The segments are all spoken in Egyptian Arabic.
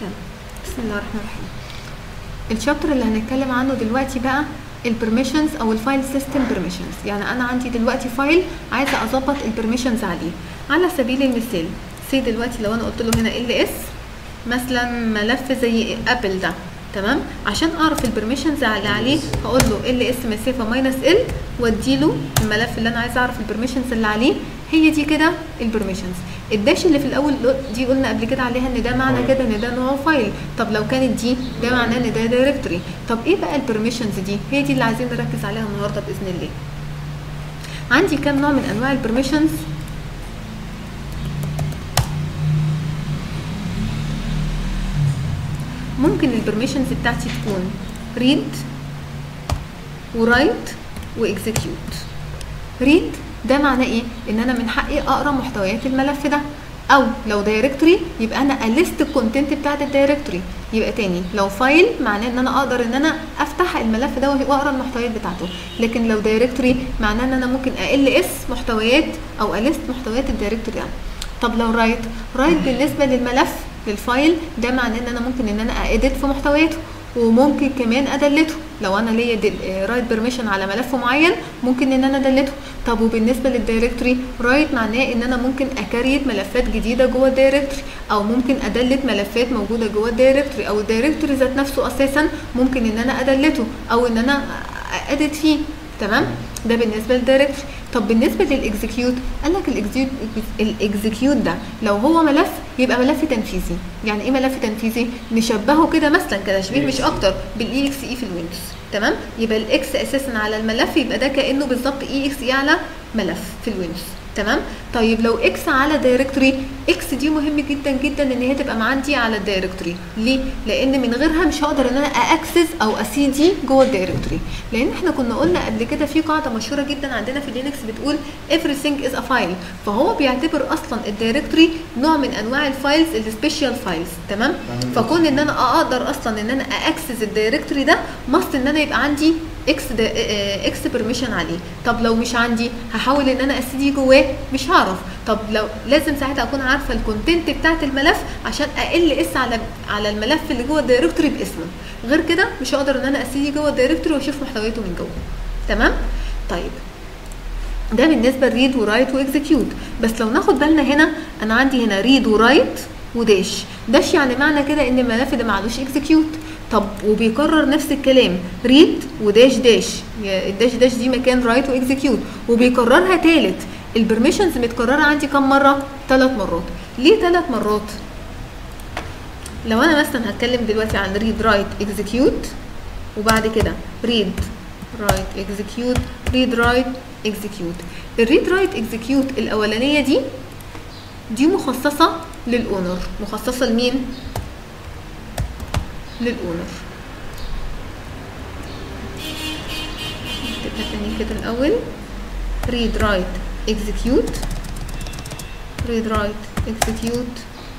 يلا بسم الله الرحمن الرحيم الشابتر اللي هنتكلم عنه دلوقتي بقى البرميشنز او الفايل سيستم بيرميشنز يعني انا عندي دلوقتي فايل عايزه اظبط البرميشنز عليه على سبيل المثال سي دلوقتي لو انا قلت له هنا ال اس مثلا ملف زي ابل ده تمام عشان اعرف البرميشنز اللي عليه هقول له ال اس مسافه ماينس ال واديله الملف اللي انا عايزه اعرف البرميشنز اللي عليه هي دي كده البرميشنز الداش اللي في الاول دي قلنا قبل كده عليها ان ده معنى كده ان ده نوع فايل طب لو كانت دي ده معناه ان ده دايركتوري طب ايه بقى البرميشنز دي هي دي اللي عايزين نركز عليها النهارده باذن الله عندي كام نوع من انواع البرميشنز ممكن البرميشنز بتاعتي تكون ريد ورايت واكزكيوت ريد ده معناه ايه ان انا من حقي اقرا محتويات الملف ده او لو دايركتوري يبقى انا اليست الكونتنت بتاعت الدايركتوري يبقى تاني لو فايل معناه ان انا اقدر ان انا افتح الملف ده واقرا المحتويات بتاعته لكن لو دايركتوري معناه ان انا ممكن اقل اس محتويات او اليست محتويات الدايركتوري ده طب لو رايت رايت بالنسبه للملف للفايل ده معناه ان انا ممكن ان انا ااديت في محتوياته وممكن كمان ادلته لو انا ليا رايت بيرميشن على ملف معين ممكن ان انا ادلته طب وبالنسبه للدايركتوري رايت معناه ان انا ممكن اكريت ملفات جديده جوه الدايركتوري او ممكن ادلت ملفات موجوده جوه الدايركتوري او الدايركتوري ذات نفسه اساسا ممكن ان انا ادلته او ان انا اديت فيه تمام ده بالنسبه للدايركتوري طب بالنسبه للاكزكيوت قال لك الاكزكيوت الاكزكيوت ده لو هو ملف يبقى ملف تنفيذي يعني ايه ملف تنفيذي نشبهه كده مثلا كتشبيه مش اكتر بالاي اكس اي في الويندوز تمام يبقى الاكس اساسا على الملف يبقى ده كانه بالظبط اي اكس اي على ملف في الويندوز تمام طيب لو اكس على دايركتوري اكس دي مهم جدا جدا ان هي تبقى عندي على الدايركتوري ليه لان من غيرها مش هقدر ان انا اكسس او اسي دي جوه الدايركتوري لان احنا كنا قلنا قبل كده في قاعده مشهوره جدا عندنا في لينكس بتقول everything is a file فهو بيعتبر اصلا الدايركتوري نوع من انواع الفايلز السبيشال فايلز تمام فكون ان انا اقدر اصلا ان انا اكسس الدايركتوري ده ماست ان انا يبقى عندي اكس اكس بيرميشن عليه طب لو مش عندي هحاول ان انا اسيدي جواه مش هعرف طب لو لازم ساعتها اكون عارفه الكونتنت بتاعت الملف عشان اقل اس على على الملف اللي جوه الدايركتوري باسمه غير كده مش هقدر ان انا اسيدي جوه الدايركتوري واشوف محتوياته من جوه تمام طيب ده بالنسبه لريد ورايت واكزكيوت بس لو ناخد بالنا هنا انا عندي هنا ريد ورايت وداش داش يعني معنى كده ان الملف ده معلوش اكزكيوت طب وبيكرر نفس الكلام ريد وداش داش الداش داش دي مكان رايت واكزكيوت وبيكررها تالت البرميشنز متكرره عندي كم مره ثلاث مرات ليه ثلاث مرات لو انا مثلا هتكلم دلوقتي عن ريد رايت اكزكيوت وبعد كده ريد رايت اكزكيوت ريد رايت اكزكيوت الريد رايت اكزكيوت الاولانيه دي دي مخصصه للاونر مخصصه لمين للاونر نكتبها تاني كده الاول read write execute read write execute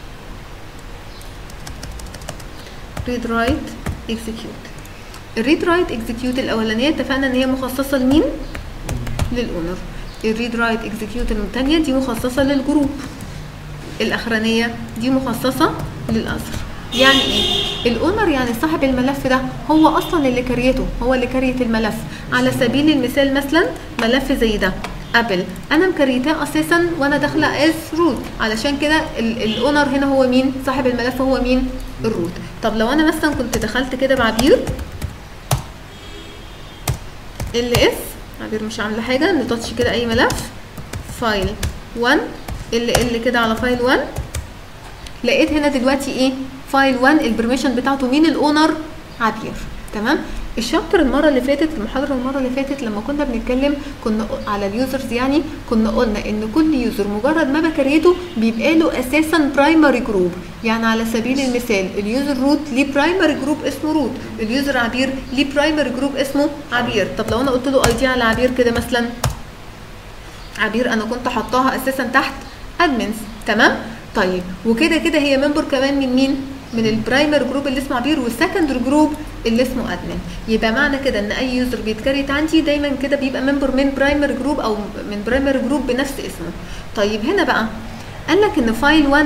read write execute الريد رايت اكزكيوت الاولانيه اتفقنا ان هي مخصصه لمين للاونر الريد رايت اكزكيوت الثانيه دي مخصصه للجروب الاخرانيه دي مخصصه للاثر يعني ايه الاونر يعني صاحب الملف ده هو اصلا اللي كريته هو اللي كريت الملف على سبيل المثال مثلا ملف زي ده ابل انا مكريتاه اساسا وانا داخله از روت علشان كده الاونر هنا هو مين صاحب الملف هو مين الروت طب لو انا مثلا كنت دخلت كده بعبير ال اس عبير مش عامله حاجه نتاتش كده اي ملف فايل 1 ال ال كده على فايل 1 لقيت هنا دلوقتي ايه فايل 1 البرميشن بتاعته مين الاونر عبير تمام الشابتر المره اللي فاتت المحاضره المره اللي فاتت لما كنا بنتكلم كنا على اليوزرز يعني كنا قلنا ان كل يوزر مجرد ما بكريته بيبقى له اساسا برايمري جروب يعني على سبيل المثال اليوزر روت ليه برايمري جروب اسمه روت اليوزر عبير ليه برايمري جروب اسمه عبير طب لو انا قلت له اي دي على عبير كده مثلا عبير انا كنت حطاها اساسا تحت ادمنز تمام طيب وكده كده هي ممبر كمان من مين من البرايمر جروب اللي اسمه عبير والسكندري جروب اللي اسمه ادمن يبقى معنى كده ان اي يوزر بيتكريت عندي دايما كده بيبقى ممبر من برايمر جروب او من برايمر جروب بنفس اسمه طيب هنا بقى قال لك ان فايل 1 ده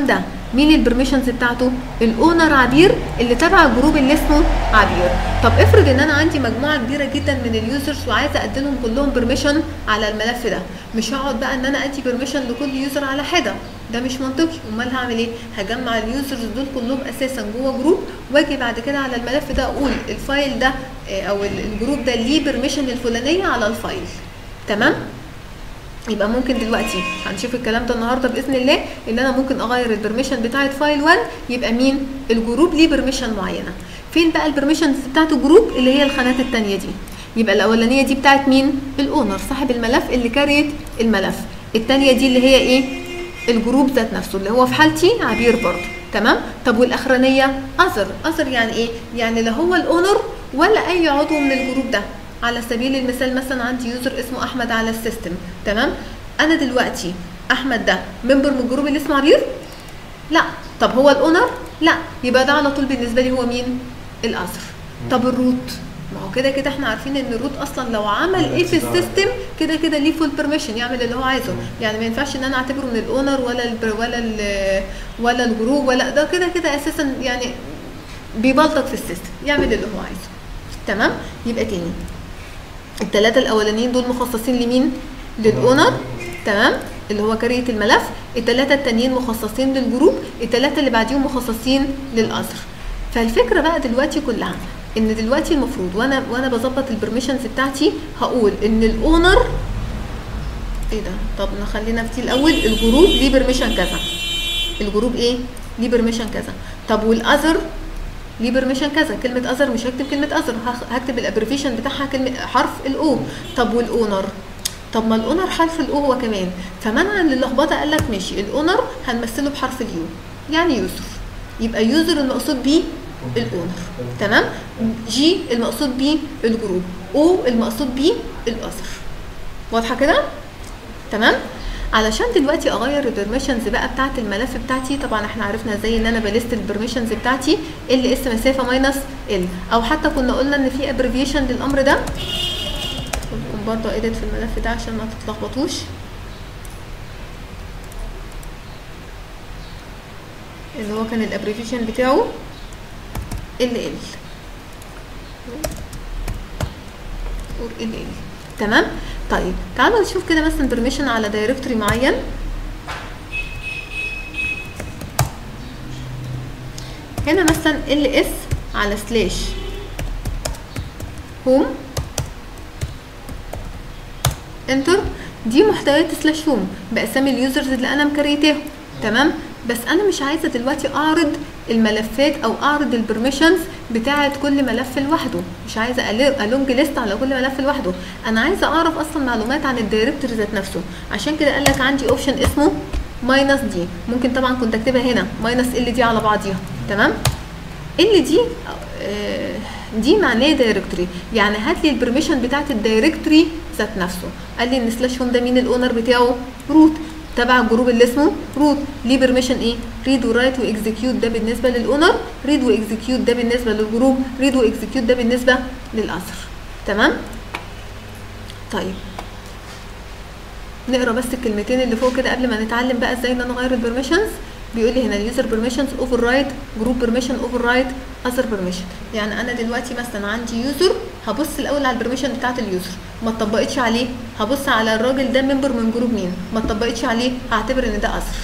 مين البرميشنز بتاعته الاونر عبير اللي تبع الجروب اللي اسمه عبير طب افرض ان انا عندي مجموعه كبيره جدا من اليوزرز وعايزه اديلهم كلهم برميشن على الملف ده مش هقعد بقى ان انا ادي برميشن لكل يوزر على حده ده مش منطقي امال هعمل ايه هجمع اليوزرز دول كلهم اساسا جوه جروب واجي بعد كده على الملف ده اقول الفايل ده آه، او ال- الجروب ده ليه برميشن الفلانيه على الفايل تمام يبقى ممكن دلوقتي هنشوف الكلام ده النهارده باذن الله ان انا ممكن اغير البرميشن بتاعه فايل 1 يبقى مين الجروب ليه برميشن معينه فين بقى البرميشنز بتاعه الجروب اللي هي الخانات الثانيه دي يبقى الاولانيه دي بتاعه مين الاونر صاحب الملف اللي كاريت الملف الثانيه دي اللي هي ايه الجروب ذات نفسه اللي هو في حالتي عبير برضه تمام طب والاخرانيه اذر اذر يعني ايه يعني لا هو الاونر ولا اي عضو من الجروب ده على سبيل المثال مثلا عندي يوزر اسمه احمد على السيستم تمام انا دلوقتي احمد ده ممبر من الجروب اللي اسمه عبير لا طب هو الاونر لا يبقى ده على طول بالنسبه لي هو مين الاذر طب الروت ما هو كده كده احنا عارفين ان الروت اصلا لو عمل ايه في السيستم كده كده ليه فول بيرميشن يعمل اللي هو عايزه يعني ما ينفعش ان انا اعتبره من الاونر ولا ال ولا ال ولا الجروب ولا ده كده كده اساسا يعني بيبلطج في السيستم يعمل اللي هو عايزه تمام يبقى تاني الثلاثه الاولانيين دول مخصصين لمين للاونر تمام اللي هو كريه الملف الثلاثه التانيين مخصصين للجروب الثلاثه اللي بعديهم مخصصين للاذر فالفكره بقى دلوقتي كلها ان دلوقتي المفروض وانا وانا بظبط البرميشنز بتاعتي هقول ان الاونر ايه ده طب نخلينا في دي الاول الجروب ليه برميشن كذا الجروب ايه ليه برميشن كذا طب والاذر ليه برميشن كذا كلمه اذر مش هكتب كلمه اذر هكتب الابريفيشن بتاعها كلمه حرف الاو طب والاونر طب ما الاونر حرف الاو هو كمان فمنعا للخبطه قال لك ماشي الاونر هنمثله بحرف اليو يعني يوزر يبقى يوزر المقصود بيه الاونر تمام جي المقصود بيه الجروب او المقصود بيه الاذر واضحه كده تمام علشان دلوقتي اغير البرميشنز بقى بتاعه الملف بتاعتي طبعا احنا عرفنا ازاي ان انا بلست البرميشنز بتاعتي ال اس مسافه ماينس ال او حتى كنا قلنا ان في ابريفيشن للامر ده لكم برضه ايديت في الملف ده عشان ما تتلخبطوش اللي هو كان الابريفيشن بتاعه ال ال اور ال ال تمام طيب تعالوا نشوف كده مثلا برميشن على دايركتوري معين هنا مثلا ال اس على سلاش هوم انتر دي محتويات سلاش هوم باسامي اليوزرز اللي انا مكريتاهم تمام بس انا مش عايزه دلوقتي اعرض الملفات او اعرض البرميشنز بتاعه كل ملف لوحده مش عايزه الونج ليست على كل ملف لوحده انا عايزه اعرف اصلا معلومات عن الدايركتوري ذات نفسه عشان كده قال لك عندي اوبشن اسمه ماينس دي ممكن طبعا كنت اكتبها هنا ماينس ال دي على بعضيها تمام ال دي آه دي معناه دايركتوري يعني هات لي البرميشن بتاعت الدايركتوري ذات نفسه قال لي ان سلاش هوم ده مين الاونر بتاعه روت تبع الجروب اللي اسمه روت ليه برميشن ايه ريد ورايت واكزكيوت ده بالنسبه للاونر ريد واكزكيوت ده بالنسبه للجروب ريد واكزكيوت ده بالنسبه للاثر تمام طيب نقرا بس الكلمتين اللي فوق كده قبل ما نتعلم بقى ازاي ان انا اغير البرميشنز بيقول لي هنا اليوزر بيرميشنز اوفر رايت جروب بيرميشن اوفر رايت اذر بيرميشن يعني انا دلوقتي مثلا عندي يوزر هبص الاول على البرميشن بتاعت اليوزر ما اتطبقتش عليه هبص على الراجل ده ممبر من جروب مين ما اتطبقتش عليه هعتبر ان ده اذر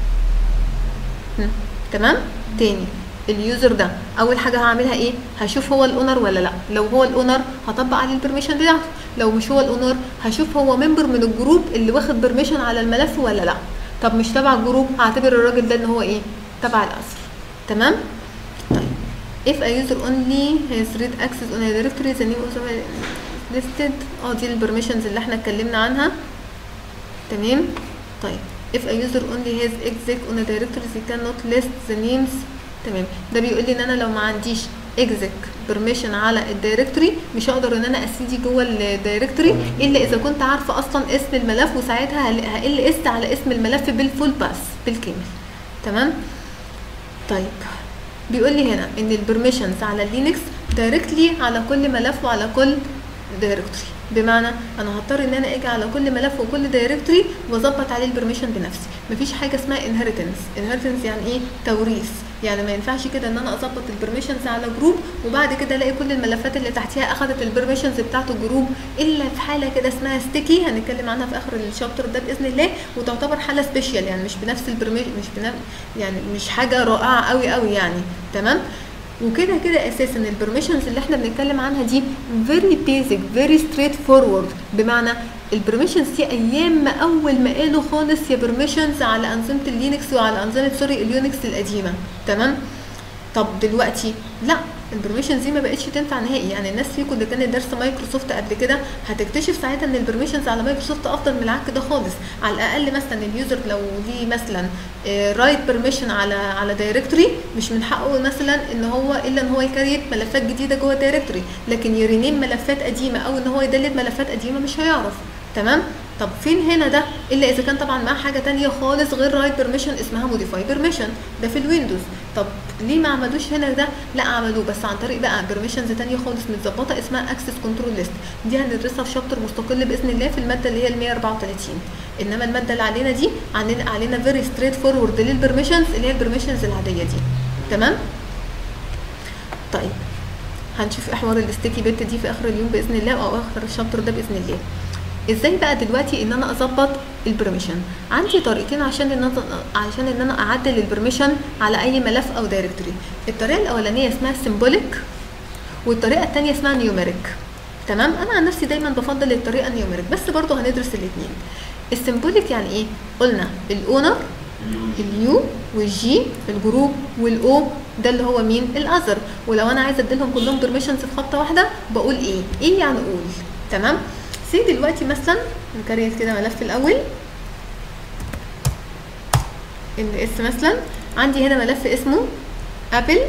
تمام تاني اليوزر ده اول حاجه هعملها ايه هشوف هو الاونر ولا لا لو هو الاونر هطبق عليه البرميشن بتاعته لو مش هو الاونر هشوف هو ممبر من الجروب اللي واخد برميشن على الملف ولا لا طب مش تبع الجروب هعتبر الراجل ده ان هو ايه تبع الاثر تمام طيب if a user only has read access on a directory the name of the listed اه دي البرميشنز اللي احنا اتكلمنا عنها تمام طيب if a user only has exec on a directory they cannot list the names تمام ده بيقول لي ان انا لو ما عنديش exec permission على الدايركتوري مش هقدر ان انا اسيدي جوه الدايركتوري الا اذا كنت عارفه اصلا اسم الملف وساعتها هقل است على اسم الملف بالفول باس بالكامل تمام طيب بيقول لي هنا ان البرميشنز على اللينكس دايركتلي على كل ملف وعلى كل دايركتوري بمعنى انا هضطر ان انا اجي على كل ملف وكل دايركتوري واظبط عليه البرميشن بنفسي مفيش حاجه اسمها انهيرتنس انهيرتنس يعني ايه توريث يعني ما ينفعش كده ان انا اظبط البرميشنز على جروب وبعد كده الاقي كل الملفات اللي تحتيها اخذت البرميشنز بتاعت الجروب الا في حاله كده اسمها ستيكي هنتكلم عنها في اخر الشابتر ده باذن الله وتعتبر حاله سبيشال يعني مش بنفس البرميشن مش بنفس يعني مش حاجه رائعه قوي قوي يعني تمام وكده كده اساسا البرميشنز اللي احنا بنتكلم عنها دي فيري بيزك فيري ستريت فورورد بمعنى البرميشنز دي ايام ما اول ما قالوا خالص يا برميشنز على انظمه اللينكس وعلى انظمه سوري اليونكس القديمه تمام طب دلوقتي لا البرميشنز دي ما بقتش تنفع نهائي يعني الناس فيكم اللي كانت دارسه مايكروسوفت قبل كده هتكتشف ساعتها ان البرميشنز على مايكروسوفت افضل من العك ده خالص على الاقل مثلا اليوزر لو ليه مثلا رايت بيرميشن على على دايركتوري مش من حقه مثلا ان هو الا ان هو يكريت ملفات جديده جوه الدايركتوري لكن يرينيم ملفات قديمه او ان هو يدلت ملفات قديمه مش هيعرف تمام طب فين هنا ده الا اذا كان طبعا معاه حاجه تانية خالص غير رايت بيرميشن اسمها موديفاي بيرميشن ده في الويندوز طب ليه ما عملوش هنا ده لا عملوه بس عن طريق بقى بيرميشنز تانية خالص متظبطه اسمها اكسس كنترول ليست دي هندرسها في شابتر مستقل باذن الله في الماده اللي هي ال 134 انما الماده اللي علينا دي علينا علينا فيري ستريت فورورد للبرميشنز اللي هي البرميشنز العاديه دي تمام طيب هنشوف احوار الستيكي بيت دي في اخر اليوم باذن الله او اخر الشابتر ده باذن الله ازاي بقى دلوقتي ان انا اظبط البرميشن عندي طريقتين عشان ان انا عشان ان انا اعدل البرميشن على اي ملف او دايركتوري الطريقه الاولانيه اسمها سيمبوليك والطريقه الثانيه اسمها نيوميريك تمام انا عن نفسي دايما بفضل الطريقه النيوميريك بس برضه هندرس الاثنين السيمبوليك يعني ايه قلنا الاونر اليو والجي الجروب والاو ده اللي هو مين الاذر ولو انا عايزه اديلهم كلهم بيرميشنز في خطه واحده بقول ايه ايه يعني قول تمام سي دلوقتي مثلا نكريت كده ملف الاول ان اس مثلا عندي هنا ملف اسمه ابل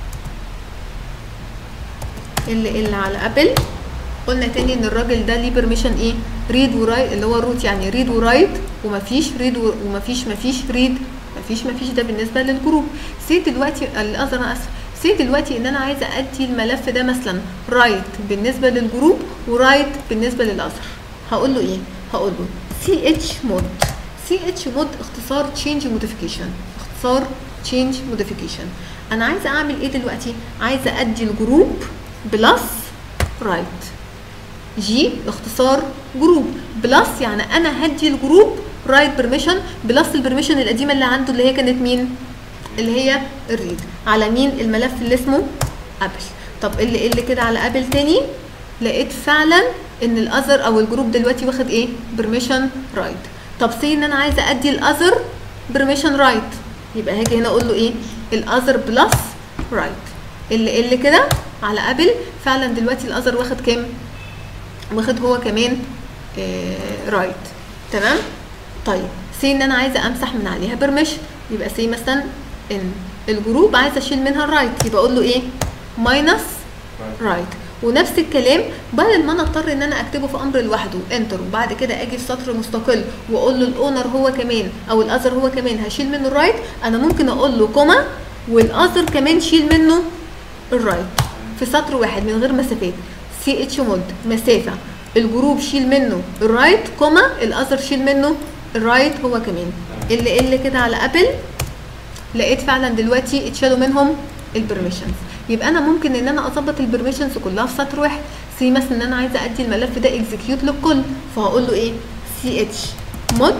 اللي اللي على ابل قلنا تاني ان الراجل ده ليه بيرميشن ايه ريد ورايت اللي هو الروت يعني ريد ورايت ومفيش ريد ومفيش مفيش ريد مفيش مفيش ده بالنسبه للجروب سي دلوقتي الاذر انا اسف سي دلوقتي ان انا عايزه ادي الملف ده مثلا رايت بالنسبه للجروب ورايت بالنسبه للاذر هقول له ايه هقول له سي اتش مود سي اتش مود اختصار تشينج موديفيكيشن اختصار تشينج موديفيكيشن انا عايزه اعمل ايه دلوقتي عايزه ادي الجروب بلس رايت جي اختصار جروب بلس يعني انا هدي الجروب رايت بيرميشن بلس البرميشن القديمه اللي عنده اللي هي كانت مين اللي هي الريد على مين الملف اللي اسمه ابل طب اللي اللي كده على ابل تاني لقيت فعلا ان الاذر او الجروب دلوقتي واخد ايه بيرميشن رايت طب سي ان انا عايزه ادي الاذر بيرميشن رايت يبقى هاجي هنا اقول له ايه الاذر بلس رايت اللي اللي كده على ابل فعلا دلوقتي الاذر واخد كام واخد هو كمان آه رايت تمام طيب سي ان انا عايزه امسح من عليها بيرميشن يبقى سي مثلا ان الجروب عايزه اشيل منها الرايت يبقى اقول له ايه ماينس رايت ونفس الكلام بدل ما انا اضطر ان انا اكتبه في امر لوحده انتر وبعد كده اجي في سطر مستقل واقول له الاونر هو كمان او الاذر هو كمان هشيل منه الرايت انا ممكن اقول له كوما والاذر كمان شيل منه الرايت في سطر واحد من غير مسافات سي اتش مود مسافه الجروب شيل منه الرايت كوما الاذر شيل منه الرايت هو كمان اللي اللي كده على ابل لقيت فعلا دلوقتي اتشالوا منهم البرميشنز يبقى انا ممكن ان انا اظبط البرميشنز كلها في سطر واحد سي مثلا ان انا عايزه ادي الملف ده اكزكيوت للكل فهقول له ايه سي اتش مود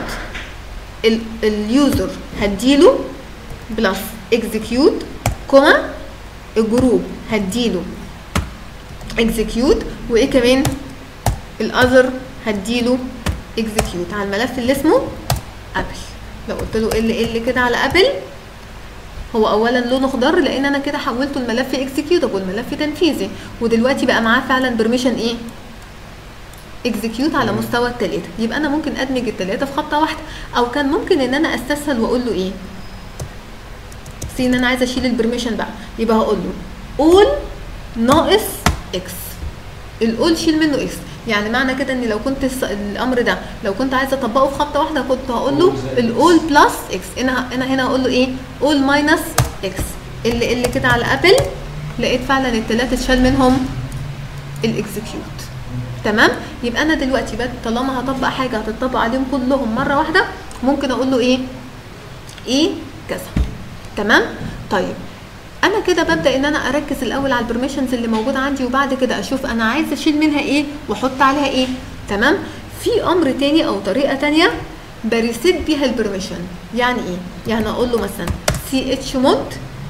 اليوزر هديله بلس اكزكيوت كوما الجروب هديله اكزكيوت وايه كمان الاذر هديله اكزكيوت على الملف اللي اسمه ابل لو قلت له ال ال كده على ابل هو اولا لونه خضر لان انا كده حولته الملف اكزكيوتابل ملف تنفيذي ودلوقتي بقى معاه فعلا برميشن ايه اكزكيوت على مستوى الثلاثه يبقى انا ممكن ادمج الثلاثه في خطه واحده او كان ممكن ان انا استسهل واقول له ايه سي ان انا عايزه اشيل البرميشن بقى يبقى هقول له اول ناقص اكس الاول شيل منه اكس يعني معنى كده ان لو كنت الامر ده لو كنت عايزه اطبقه في خطه واحده كنت هقول له الاول بلس اكس انا انا هنا هقول له ايه اول ماينس اكس اللي اللي كده على ابل لقيت فعلا الثلاثه اتشال منهم الاكزكيوت تمام يبقى انا دلوقتي بقى طالما هطبق حاجه هتطبق عليهم كلهم مره واحده ممكن اقول له ايه ايه كذا تمام طيب انا كده ببدا ان انا اركز الاول على البرميشنز اللي موجوده عندي وبعد كده اشوف انا عايزه اشيل منها ايه واحط عليها ايه تمام في امر تاني او طريقه تانية بريسيت بيها البرميشن يعني ايه يعني اقول له مثلا سي اتش مود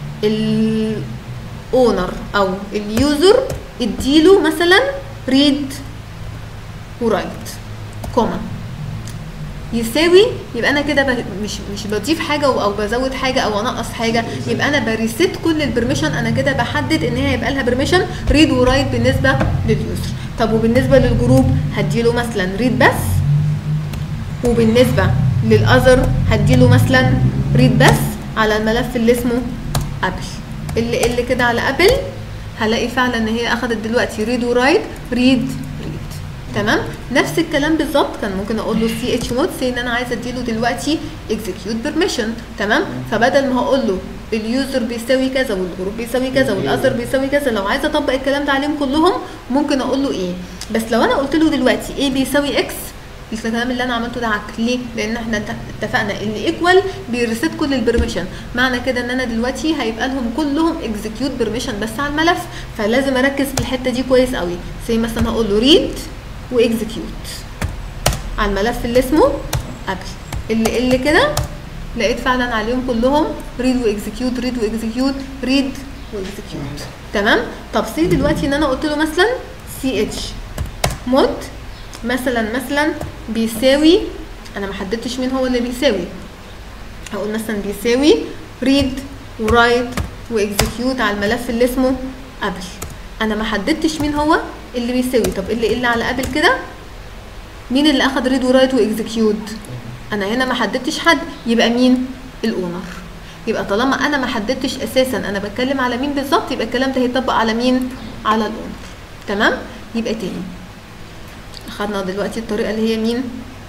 الاونر او اليوزر اديله مثلا ريد ورايت كوما يساوي يبقى انا كده ب- مش مش بضيف حاجه او أو بزود حاجه او انقص حاجه يبقى انا بريست كل البرميشن انا كده بحدد ان هي هيبقى لها برميشن ريد ورايت بالنسبه لليوزر طب وبالنسبه للجروب هديله مثلا ريد بس وبالنسبه للاذر هديله مثلا ريد بس على الملف اللي اسمه ابل اللي اللي كده على ابل هلاقي فعلا ان هي اخدت دلوقتي ريد ورايت ريد ريد تمام نفس الكلام بالظبط كان ممكن اقول له سي اتش مود سي ان انا عايزه اديله دلوقتي اكزكيوت بيرميشن تمام فبدل ما هقول له اليوزر بيساوي كذا والجروب بيساوي كذا والاذر بيساوي كذا لو عايزه اطبق الكلام ده عليهم كلهم ممكن اقول له ايه بس لو انا قلت له دلوقتي ايه بيساوي اكس الكلام اللي انا عملته ده عك ليه لان احنا ات- اتفقنا ان ايكوال بيريست كل البرميشن معنى كده ان انا دلوقتي هيبقى لهم كلهم اكزكيوت برميشن بس على الملف فلازم اركز في الحته دي كويس قوي زي مثلا هقول له ريد واكزكيوت على الملف اللي اسمه ابل اللي اللي كده لقيت فعلا عليهم كلهم ريد واكزكيوت ريد واكزكيوت ريد واكزكيوت تمام طب سي دلوقتي ان انا قلت له مثلا سي اتش مود مثلا مثلا بيساوي انا ما حددتش مين هو اللي بيساوي هقول مثلا بيساوي ريد ورايت واكزكيوت على الملف اللي اسمه ابل انا ما حددتش مين هو اللي بيساوي طب اللي اللي على ابل كده مين اللي اخد ريد ورايت واكزكيوت انا هنا ما حددتش حد يبقى مين الاونر يبقى طالما انا ما حددتش اساسا انا بتكلم على مين بالظبط يبقى الكلام ده هيطبق على مين على الاونر تمام يبقى تاني اخدنا دلوقتي الطريقه اللي هي مين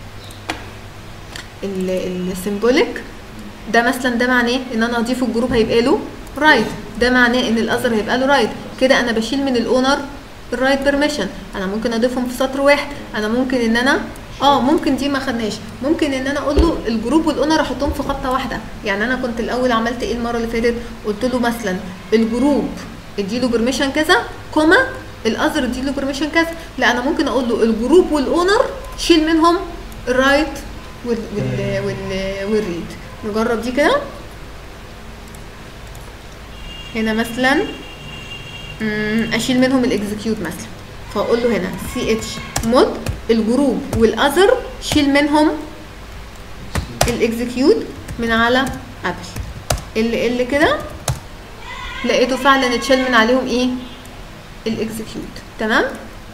السيمبوليك ده مثلا ده معناه ان انا اضيف الجروب هيبقى له رايت ده معناه ان الاذر هيبقى له رايت كده انا بشيل من الاونر الرايت بيرميشن انا ممكن اضيفهم في سطر واحد انا ممكن ان انا اه ممكن دي ما خدناش ممكن ان انا اقول له الجروب والاونر احطهم في خطه واحده يعني انا كنت الاول عملت ايه المره اللي فاتت قلت له مثلا الجروب اديله بيرميشن كذا كوما الاذر اديله بيرميشن كذا لا انا ممكن اقول له الجروب والاونر شيل منهم الرايت وال وال وال والريد نجرب دي كده هنا مثلا مم، اشيل منهم الاكزكيوت مثلا فاقول له هنا سي اتش مود الجروب والاذر شيل منهم الاكزكيوت من على ابل اللي اللي كده لقيته فعلا اتشال من عليهم ايه الاكزكيوت تمام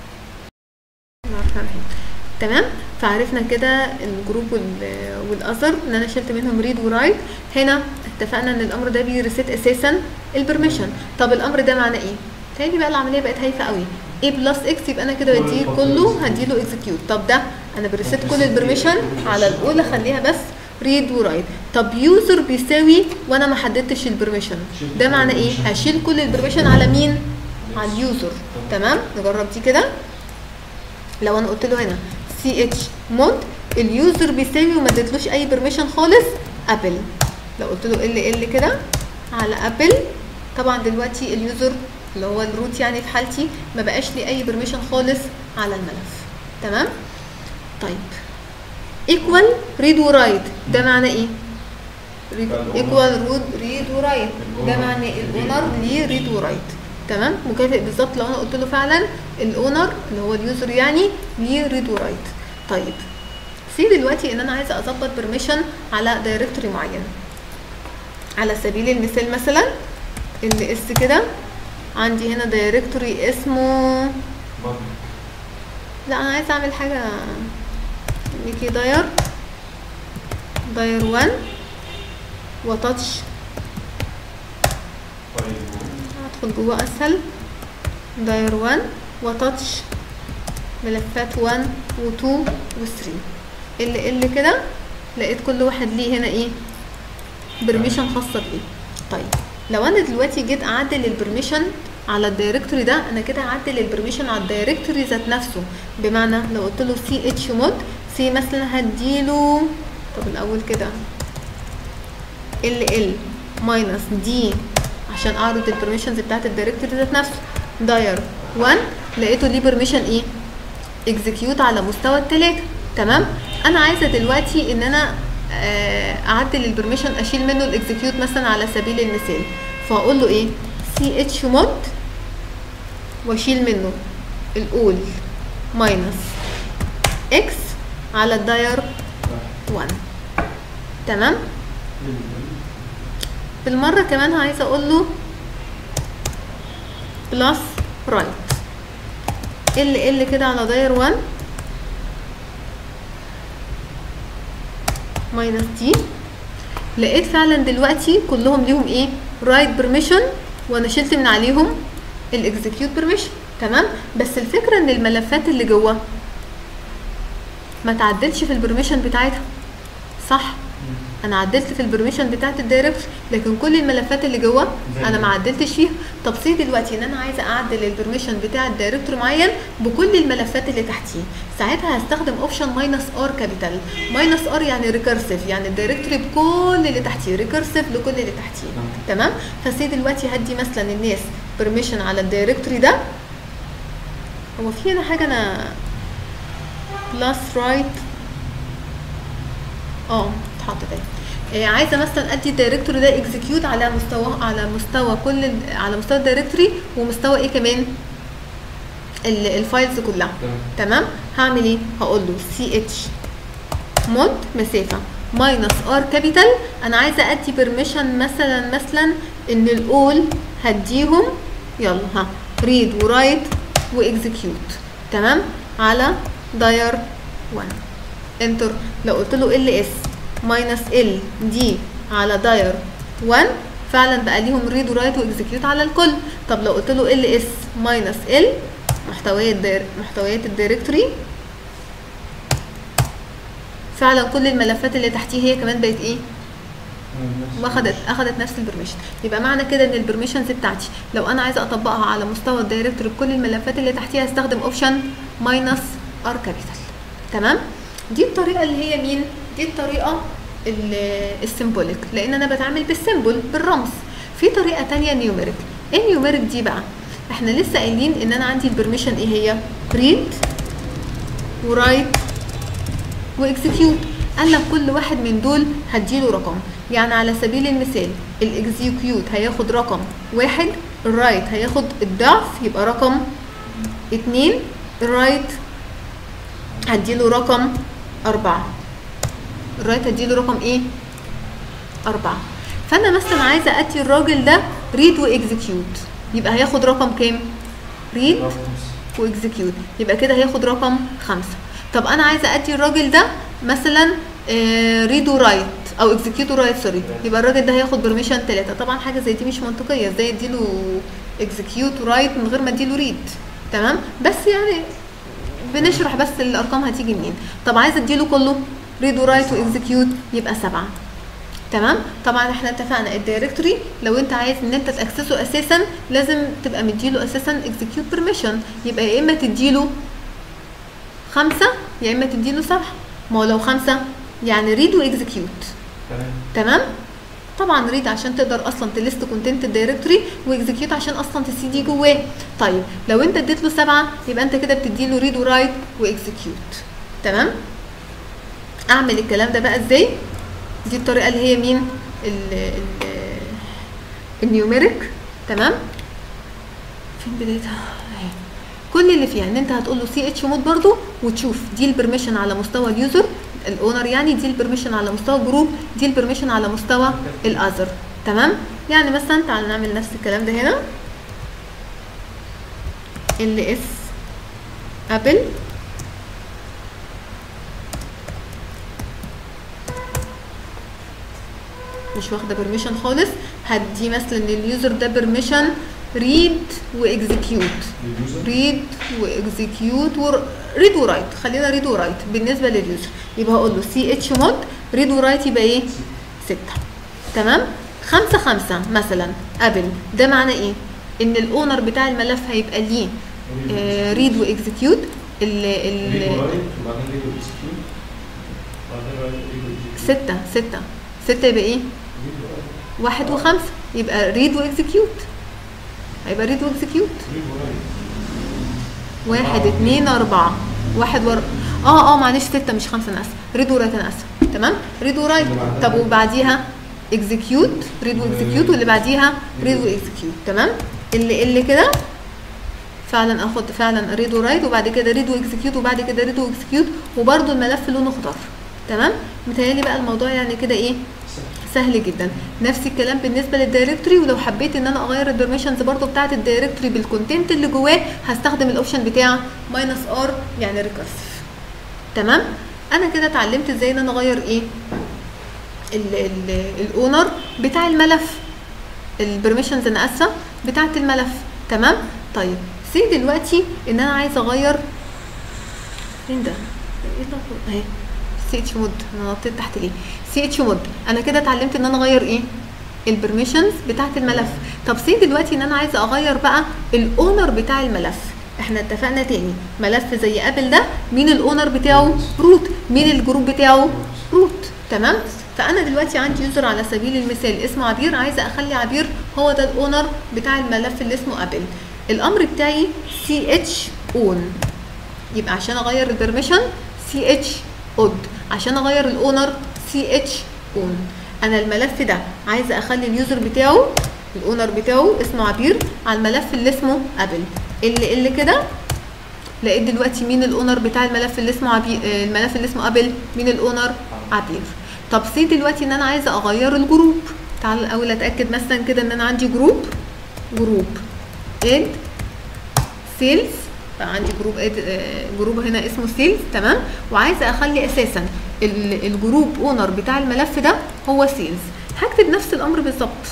تمام فعرفنا كده الجروب وال- والاذر ان انا شلت منهم ريد ورايت هنا اتفقنا ان الامر ده بيريسيت اساسا البرميشن طب الامر ده معناه ايه تاني بقى العمليه بقت هايفه قوي a بلس اكس يبقى انا كده بديه كله هديله اكزكيوت طب ده انا بريسيت كل البرميشن على الاولى خليها بس ريد ورايت طب يوزر بيساوي وانا ما حددتش البرميشن ده معناه ايه هشيل كل البرميشن على مين على اليوزر تمام نجرب دي كده لو انا قلت له هنا سي اتش مود اليوزر بيساوي وما اديتلوش اي بيرميشن خالص ابل لو قلت له ال ال كده على ابل طبعا دلوقتي اليوزر اللي هو الروت يعني في حالتي ما بقاش لي اي بيرميشن خالص على الملف تمام طيب ايكوال ريد ورايت ده معناه ايه ايكوال رود ريد ورايت ده معناه الاونر ليه ريد ورايت تمام مكافئ بالظبط لو انا قلت له فعلا الاونر اللي هو اليوزر يعني ليه ريد ورايت طيب سي دلوقتي ان انا عايزه اظبط بيرميشن على دايركتوري معين على سبيل المثال مثلا اللي اس كده عندي هنا دايركتوري اسمه لا انا عايزه اعمل حاجه ميكي داير داير 1 وتاتش هدخل جوه اسهل داير 1 وتاتش ملفات 1 و2 و3 اللي اللي كده لقيت كل واحد ليه هنا ايه برميشن خاصه بايه طيب لو انا دلوقتي جيت اعدل البرميشن على الدايركتوري ده انا كده هعدل البرميشن على الدايركتوري ذات نفسه بمعنى لو قلت له سي اتش مود سي مثلا هديله طب الاول كده ال ال ماينس دي عشان اعرض البرميشنز بتاعت الدايركتوري ذات نفسه داير 1 لقيته ليه برميشن ايه اكزكيوت على مستوى التلاتة تمام انا عايزه دلوقتي ان انا آه، اعدل البرميشن اشيل منه الاكزكيوت مثلا على سبيل المثال فاقول له ايه سي اتش مود واشيل منه الاول ماينس اكس على الداير 1 تمام بالمره كمان عايزه اقول له بلس رايت ال ال كده على داير 1 ماينس دي لقيت فعلا دلوقتي كلهم ليهم ايه رايت بيرميشن وانا شلت من عليهم الاكزكيوت بيرميشن تمام بس الفكره ان الملفات اللي جوه ما تعدلش في البرميشن بتاعتها صح انا عدلت في البرميشن بتاعت الدايركت لكن كل الملفات اللي جوه انا ما عدلتش فيها طب سي دلوقتي ان انا عايزه اعدل البرميشن بتاع الدايركتور معين بكل الملفات اللي تحتيه ساعتها هستخدم اوبشن ماينس ار كابيتال ماينس ار يعني ريكرسيف يعني الدايركتوري بكل اللي تحتيه ريكرسيف لكل اللي تحتيه تمام فسي دلوقتي هدي مثلا الناس برميشن على الدايركتوري ده هو في هنا حاجه انا بلس رايت اه اتحط تاني إيه عايزه مثلا ادي الدايركتوري ده اكزكيوت على مستوى على مستوى كل ال- على مستوى الدايركتوري ومستوى ايه كمان ال- الفايلز كلها تمام هعمل ايه هقول له سي اتش مود مسافه ماينس ار كابيتال انا عايزه ادي بيرميشن مثلا مثلا ان الاول هديهم يلا ها ريد ورايت واكزكيوت تمام على داير 1 انتر لو قلت له ال اس ماينس ال دي على داير 1 فعلا بقى ليهم ريد ورايت واكزكيوت على الكل طب لو قلت له ال اس ماينس ال محتويات داير محتويات الدايركتوري فعلا كل الملفات اللي تحتيه هي كمان بقت ايه واخدت اخدت نفس البرميشن يبقى معنى كده ان البرميشنز بتاعتي لو انا عايزه اطبقها على مستوى الدايركتور بكل الملفات اللي تحتيها هستخدم اوبشن ماينس ار كابيتال تمام دي الطريقه اللي هي مين دي الطريقه ال- السيمبوليك لان انا بتعامل بالسيمبل بالرمز في طريقه تانية نيوميريك ايه النيوميريك دي بقى احنا لسه قايلين ان انا عندي البرميشن ايه هي ريد ورايت واكزكيوت قال لك كل واحد من دول هديله رقم يعني على سبيل المثال الاكزيكيوت هياخد رقم واحد الرايت هياخد الضعف يبقى رقم اتنين الرايت هديله رقم أربعة الرايت هديله رقم ايه؟ أربعة فأنا مثلا عايزة أدي الراجل ده ريد واكزكيوت يبقى هياخد رقم كام؟ ريد واكزكيوت يبقى كده هياخد رقم خمسة طب انا عايزه ادي الراجل ده مثلا ريد ورايت او اكزكيوت ورايت سوري يبقى الراجل ده هياخد برميشن ثلاثة طبعا حاجه زي دي مش منطقيه ازاي اديله اكزكيوت ورايت من غير ما اديله ريد تمام بس يعني بنشرح بس الارقام هتيجي منين طب عايزه اديله كله ريد ورايت واكزكيوت يبقى سبعة تمام طبعا احنا اتفقنا الدايركتوري لو انت عايز ان انت تاكسسه اساسا لازم تبقى مديله اساسا اكزكيوت بيرميشن يبقى يا اما تديله خمسة يا اما تديله سبعة ما هو لو خمسة يعني ريد واكزكيوت تمام طبعا ريد عشان تقدر اصلا تلست كونتنت الدايركتوري واكزكيوت عشان اصلا تسي دي جواه طيب لو انت اديت له سبعة يبقى انت كده بتدي له ريد ورايت واكزكيوت تمام اعمل الكلام ده بقى ازاي دي الطريقه اللي هي مين ال ال النيوميريك تمام فين بدايتها اهي كل اللي فيها ان انت هتقول له سي اتش مود برضو وتشوف دي البرميشن على مستوى اليوزر الاونر يعني دي البرميشن على مستوى الجروب دي البرميشن على مستوى الاذر تمام يعني مثلا تعال نعمل نفس الكلام ده هنا ال اس ابل مش واخده بيرميشن خالص هدي مثلا لليوزر ده بيرميشن ريد واكزكيوت ريد واكزكيوت ريد ورايت خلينا ريد ورايت بالنسبه لليوزر يبقى هقول له سي اتش مود ريد ورايت يبقى ايه 6 تمام خمسة خمسة مثلا قبل ده معناه ايه ان الاونر بتاع الملف هيبقى ليه ريد واكزكيوت ال ريد ال ورايت وبعدين ريد واكسكيوت وبعدين رايت ريد واكسكيوت ستة ستة ستة يبقى ايه؟ ريد ورايت واحد وخمسة يبقى ريد واكزكيوت هيبقى ريد واكزكيوت ريد ورايت واحد آه. اتنين اربعة واحد ور... اه اه معلش ستة مش خمسة انا اسفة ريد ورايت انا اسفة تمام ريد ورايت اللي بعدها طب إيه؟ وبعديها اكزكيوت ريد واكزكيوت واللي بعديها ريد واكزكيوت تمام اللي اللي كده فعلا اخد فعلا ريد ورايت وبعد كده ريد واكزكيوت وبعد كده ريد واكزكيوت وبرده الملف لونه اخضر تمام متهيألي بقى الموضوع يعني كده ايه سهل جدا نفس الكلام بالنسبه للدايركتوري ولو حبيت ان انا اغير البرميشنز برضو بتاعه الدايركتوري بالكونتنت اللي جواه هستخدم الاوبشن بتاع ماينس ار يعني ريكرسيف تمام انا كده اتعلمت ازاي ان انا اغير ايه ال- ال- الاونر بتاع الملف البرميشنز انا اسفه بتاعه الملف تمام طيب سي دلوقتي ان انا عايزه اغير فين ده ايه اللخبطة؟ اهي سي اتش مود انا نطيت تحت ليه سي اتش مود انا كده اتعلمت ان انا اغير ايه البرميشنز بتاعه الملف طب سي دلوقتي ان انا عايزه اغير بقى الاونر بتاع الملف احنا اتفقنا تاني ملف زي ابل ده مين الاونر بتاعه روت مين الجروب بتاعه روت تمام فانا دلوقتي عندي يوزر على سبيل المثال اسمه عبير عايزه اخلي عبير هو ده الاونر بتاع الملف اللي اسمه ابل الامر بتاعي سي اتش اون يبقى عشان اغير البرميشن سي اتش اود عشان اغير الاونر سي اتش اون انا الملف ده عايزه اخلي اليوزر بتاعه الاونر بتاعه اسمه عبير على الملف اللي اسمه ابل اللي اللي كده لقيت دلوقتي مين الاونر بتاع الملف اللي اسمه عبير الملف اللي اسمه ابل مين الاونر عبير طب سي دلوقتي ان انا عايزه اغير الجروب تعال الاول اتاكد مثلا كده ان انا عندي جروب جروب اد سيلز فعندي جروب اد آه، جروب هنا اسمه سيلز تمام وعايزه اخلي اساسا ال- الجروب اونر بتاع الملف ده هو سيلز هكتب نفس الامر بالظبط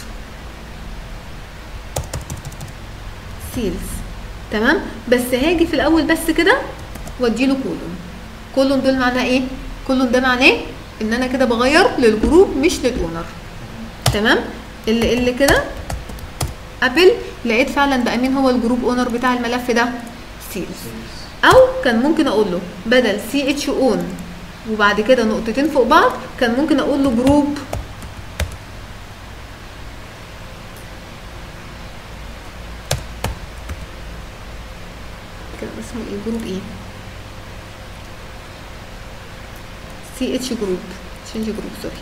سيلز تمام بس هاجي في الاول بس كده واديله كولون كولون دول معناه ايه كولون ده معناه ان انا كده بغير للجروب مش للاونر تمام اللي اللي كده ابل لقيت فعلا بقى مين هو الجروب اونر بتاع الملف ده سيلز او كان ممكن اقول له بدل سي اتش اون وبعد كده نقطتين فوق بعض كان ممكن اقول له جروب كان اسمه ايه جروب ايه سي اتش جروب تشينج جروب سوري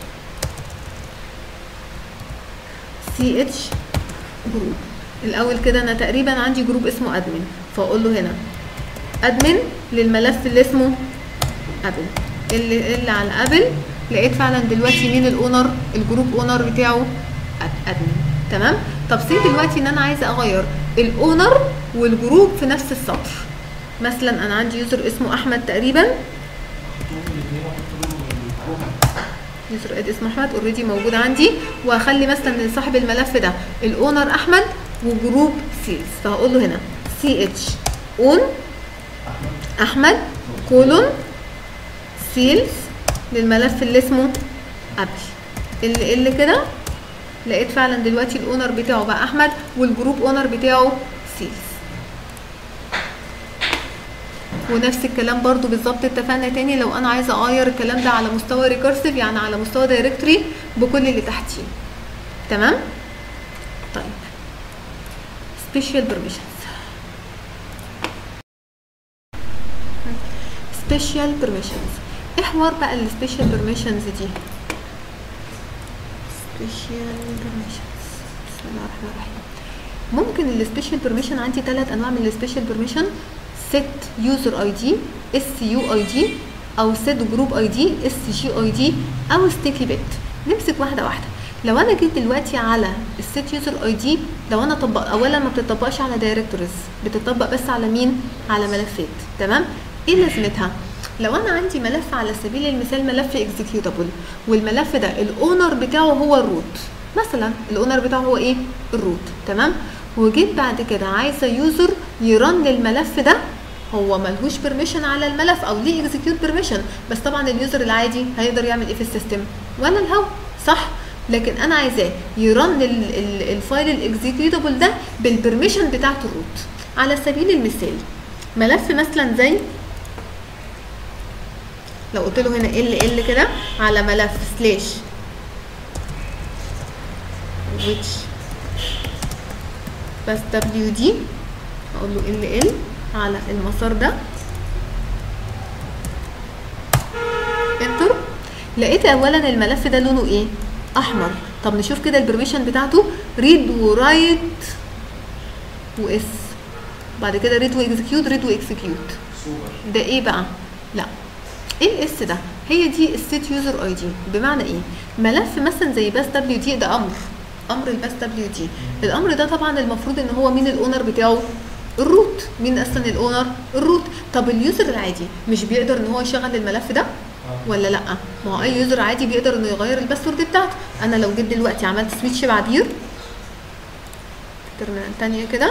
سي اتش جروب الاول كده انا تقريبا عندي جروب اسمه ادمن فاقول له هنا ادمن للملف اللي اسمه ابل اللي اللي على ابل لقيت فعلا دلوقتي مين الاونر الجروب اونر بتاعه أد- ادمن تمام طب سي دلوقتي ان انا عايزه اغير الاونر والجروب في نفس السطر مثلا انا عندي يوزر اسمه احمد تقريبا يوزر اد اسمه احمد اوريدي موجود عندي وهخلي مثلا صاحب الملف ده الاونر احمد وجروب سيلز فهقول له هنا سي اتش اون احمد كولون سيلز للملف اللي اسمه ابل اللي اللي كده لقيت فعلا دلوقتي الاونر بتاعه بقى احمد والجروب اونر بتاعه سيلز ونفس الكلام برضو بالظبط اتفقنا تاني لو انا عايزه اغير الكلام ده على مستوى ريكرسيف يعني على مستوى دايركتوري بكل اللي تحتيه تمام طيب سبيشال بيرميشنز سبيشال بيرميشنز ايه حوار بقى السبيشال بيرميشنز دي سبيشال بيرميشنز بسم الله الرحمن الرحيم ممكن السبيشال بيرميشن عندي ثلاث انواع من السبيشال بيرميشن set user id suid او set group id sgid او sticky bit نمسك واحده واحده لو انا جيت دلوقتي على الست يوزر اي دي لو انا طبق اولا ما بتطبقش على دايركتوريز بتطبق بس على مين على ملفات تمام ايه لازمتها لو انا عندي ملف على سبيل المثال ملف اكزيكيوتابل والملف ده الاونر بتاعه هو الروت مثلا الاونر بتاعه هو ايه الروت تمام وجيت بعد كده عايزه يوزر يرن للملف ده هو ملهوش بيرميشن على الملف او ليه اكزيكيوت بيرميشن بس طبعا اليوزر العادي هيقدر يعمل ايه في السيستم ولا الهوا صح لكن انا عايزاه يرن ال- ال- الفايل الاكزيكيوتابل ده بالبرميشن بتاعت الروت على سبيل المثال ملف مثلا زي لو قلت له هنا ال ال كده على ملف سلاش which بس دبليو دي اقول له ال ال على المسار ده انتر لقيت اولا الملف ده لونه ايه احمر طب نشوف كده البرميشن بتاعته ريد ورايت واس بعد كده ريد واكزكيوت ريد واكزكيوت سوبر ده ايه بقى لا ايه الاس ده هي دي السيت يوزر اي دي بمعنى ايه ملف مثلا زي باس دبليو دي ده امر امر الباس دبليو دي الامر ده طبعا المفروض ان هو مين الاونر بتاعه الروت مين اصلا الاونر الروت طب اليوزر العادي مش بيقدر ان هو يشغل الملف ده اه ولا لا ما هو اي يوزر عادي بيقدر انه يغير الباسورد بتاعته انا لو جيت دلوقتي عملت سويتش بعبير ترمينال تانية كده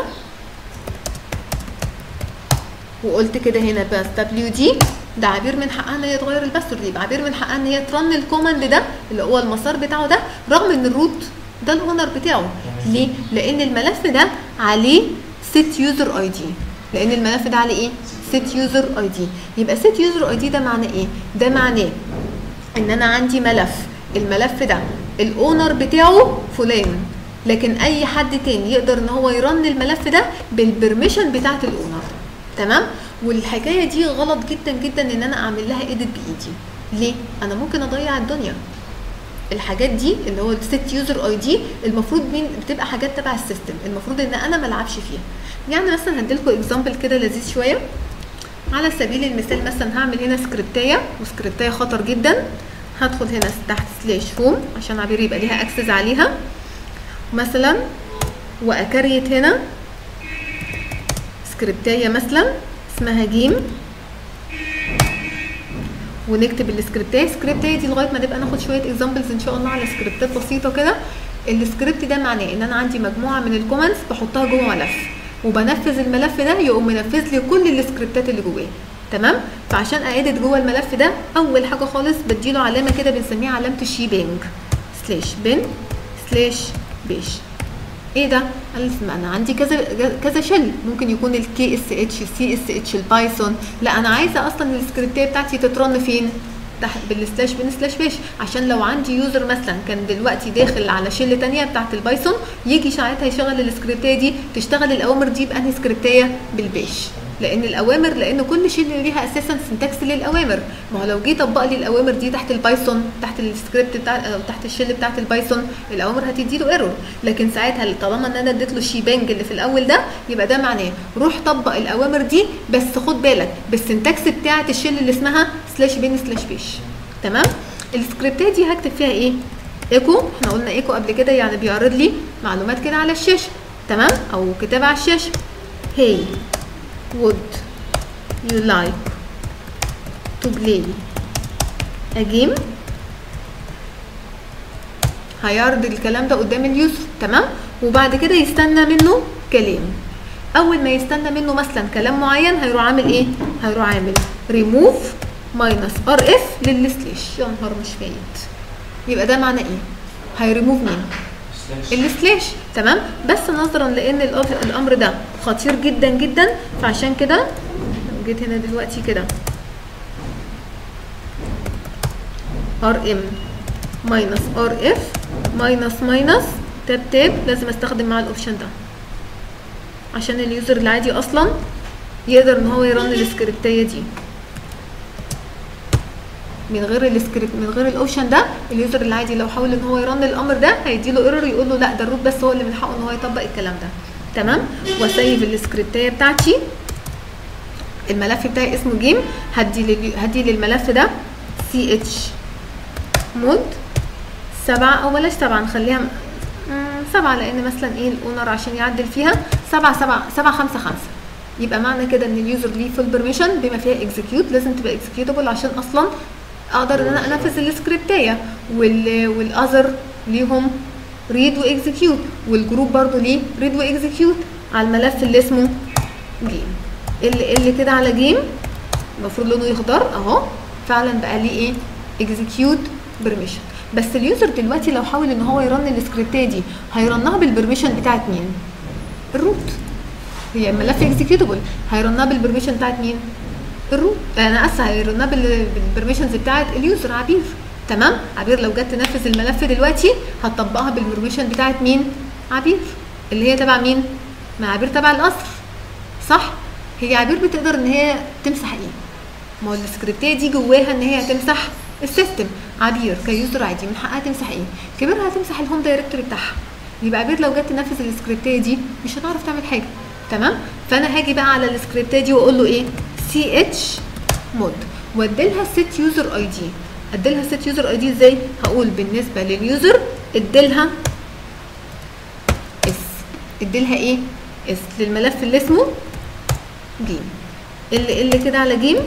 وقلت كده هنا باس دبليو دي ده عبير من حقها ان هي تغير الباسورد يبقى عبير من حقها ان هي ترن الكوماند ده اللي هو المسار بتاعه ده رغم ان الروت ده الاونر بتاعه ليه؟ لان الملف ده عليه set user ID لان الملف ده عليه ايه؟ set user ID يبقى set user ID ده معناه ايه؟ ده معناه ان انا عندي ملف الملف ده الاونر بتاعه فلان لكن اي حد تاني يقدر ان هو يرن الملف ده بالبرميشن بتاعت الاونر تمام والحكايه دي غلط جدا جدا ان انا اعمل لها ايديت بايدي ليه انا ممكن اضيع الدنيا الحاجات دي اللي هو الست يوزر اي دي المفروض مين بتبقى حاجات تبع السيستم المفروض ان انا ما العبش فيها يعني مثلا هديلكم اكزامبل كده لذيذ شويه على سبيل المثال مثلا هعمل هنا سكريبتايه وسكريبتايه خطر جدا هدخل هنا تحت سلاش هوم عشان عبير يبقى ليها اكسس عليها مثلا واكريت هنا سكريبتايه مثلا اسمها جيم ونكتب السكريبتايه سكريبتايه دي لغايه ما نبقى ناخد شويه اكزامبلز ان شاء الله على سكريبتات بسيطه كده السكريبت ده معناه ان انا عندي مجموعه من الكومنتس بحطها جوه ملف وبنفذ الملف ده يقوم منفذ لي كل السكريبتات اللي جواه تمام فعشان اعدد جوه الملف ده اول حاجه خالص بديله علامه كده بنسميها علامه الشيبانج سلاش بن سلاش بيش ايه ده؟ قال لي ما انا عندي كذا كذا شل ممكن يكون الكي اس اتش السي اس اتش البايثون لا انا عايزه اصلا السكريبتيه بتاعتي تترن فين؟ تحت بالسلاش بين سلاش بيش عشان لو عندي يوزر مثلا كان دلوقتي داخل على شله تانية بتاعت البايثون يجي ساعتها يشغل السكريبتيه دي تشتغل الاوامر دي بانهي سكريبتيه بالبيش لان الاوامر لان كل شيء ليها اساسا سنتكس للاوامر ما هو لو جه طبق لي الاوامر دي تحت البايثون تحت السكريبت بتاع او تحت الشيل بتاعت البايثون الاوامر هتدي له ايرور لكن ساعتها طالما ان انا اديت له الشيبانج اللي في الاول ده يبقى ده معناه روح طبق الاوامر دي بس خد بالك بالسنتكس بتاعت الشيل اللي اسمها سلاش بين سلاش بيش تمام السكريبتات دي هكتب فيها ايه ايكو احنا قلنا ايكو قبل كده يعني بيعرض لي معلومات كده على الشاشه تمام او كتابه على الشاشه هي would you like to play a game هيعرض الكلام ده قدام اليوزر تمام وبعد كده يستنى منه كلام اول ما يستنى منه مثلا كلام معين هيروح عامل ايه هيروح عامل ريموف ماينس ار اف للسلاش يا نهار مش فايت يبقى ده معنى ايه هيريموف مين سلاش السلاش تمام بس نظرا لان الأف- الامر ده خطير جدا جدا فعشان كده لو جيت هنا دلوقتي كده ار ام ماينس ار اف ماينس ماينس تاب تاب لازم استخدم مع الاوبشن ده عشان اليوزر العادي اصلا يقدر ان هو يرن السكريبتيه دي من غير السكريبت من غير الاوبشن ده اليوزر العادي لو حاول ان هو يرن الامر ده هيدي له ايرور يقول له لا ده الروت بس هو اللي من حقه ان هو يطبق الكلام ده تمام واسيف السكريبتيه بتاعتي الملف بتاعي اسمه جيم هدي لل... هدي للملف ده سي اتش مود سبعة او بلاش سبعة نخليها م- مم، سبعة لان مثلا ايه الاونر عشان يعدل فيها سبعة سبعة سبعة خمسة خمسة يبقى معنى كده ان اليوزر ليه فول بيرميشن بما فيها اكزكيوت لازم تبقى اكزكيوتابل عشان اصلا اقدر ان انا انفذ السكريبتيه وال والاذر ليهم ريد واكزكيوت والجروب برضو ليه ريد واكزكيوت على الملف اللي اسمه جيم اللي اللي كده على جيم المفروض لونه يخضر اهو فعلا بقى ليه ايه اكزكيوت بيرميشن بس اليوزر دلوقتي لو حاول ان هو يرن السكريبتات دي هيرنها بالبرميشن بتاعت مين الروت هي ملف اكزيكيوتبل هيرنها بالبرميشن بتاعت مين الروت انا اسفه هيرنها بال- بالبرميشنز بتاعت اليوزر عبير تمام عبير لو جت تنفذ الملف دلوقتي هتطبقها بالبرميشن بتاعت مين عبير اللي هي تبع مين ما عبير تبع القصر صح هي عبير بتقدر ان هي تمسح ايه ما هو السكريبتيه دي جواها ان هي هتمسح السيستم عبير كيوزر عادي من حقها تمسح ايه كبيرها هتمسح الهوم دايركتوري بتاعها يبقى عبير لو جت تنفذ السكريبتيه دي مش هتعرف تعمل حاجه تمام فانا هاجي بقى على السكريبتيه دي واقول له ايه سي اتش مود واديلها سيت يوزر اي دي اديلها سيت يوزر اي دي ازاي هقول بالنسبه لليوزر اديلها اس اديلها ايه اس للملف اللي اسمه جيم اللي اللي كده على جيم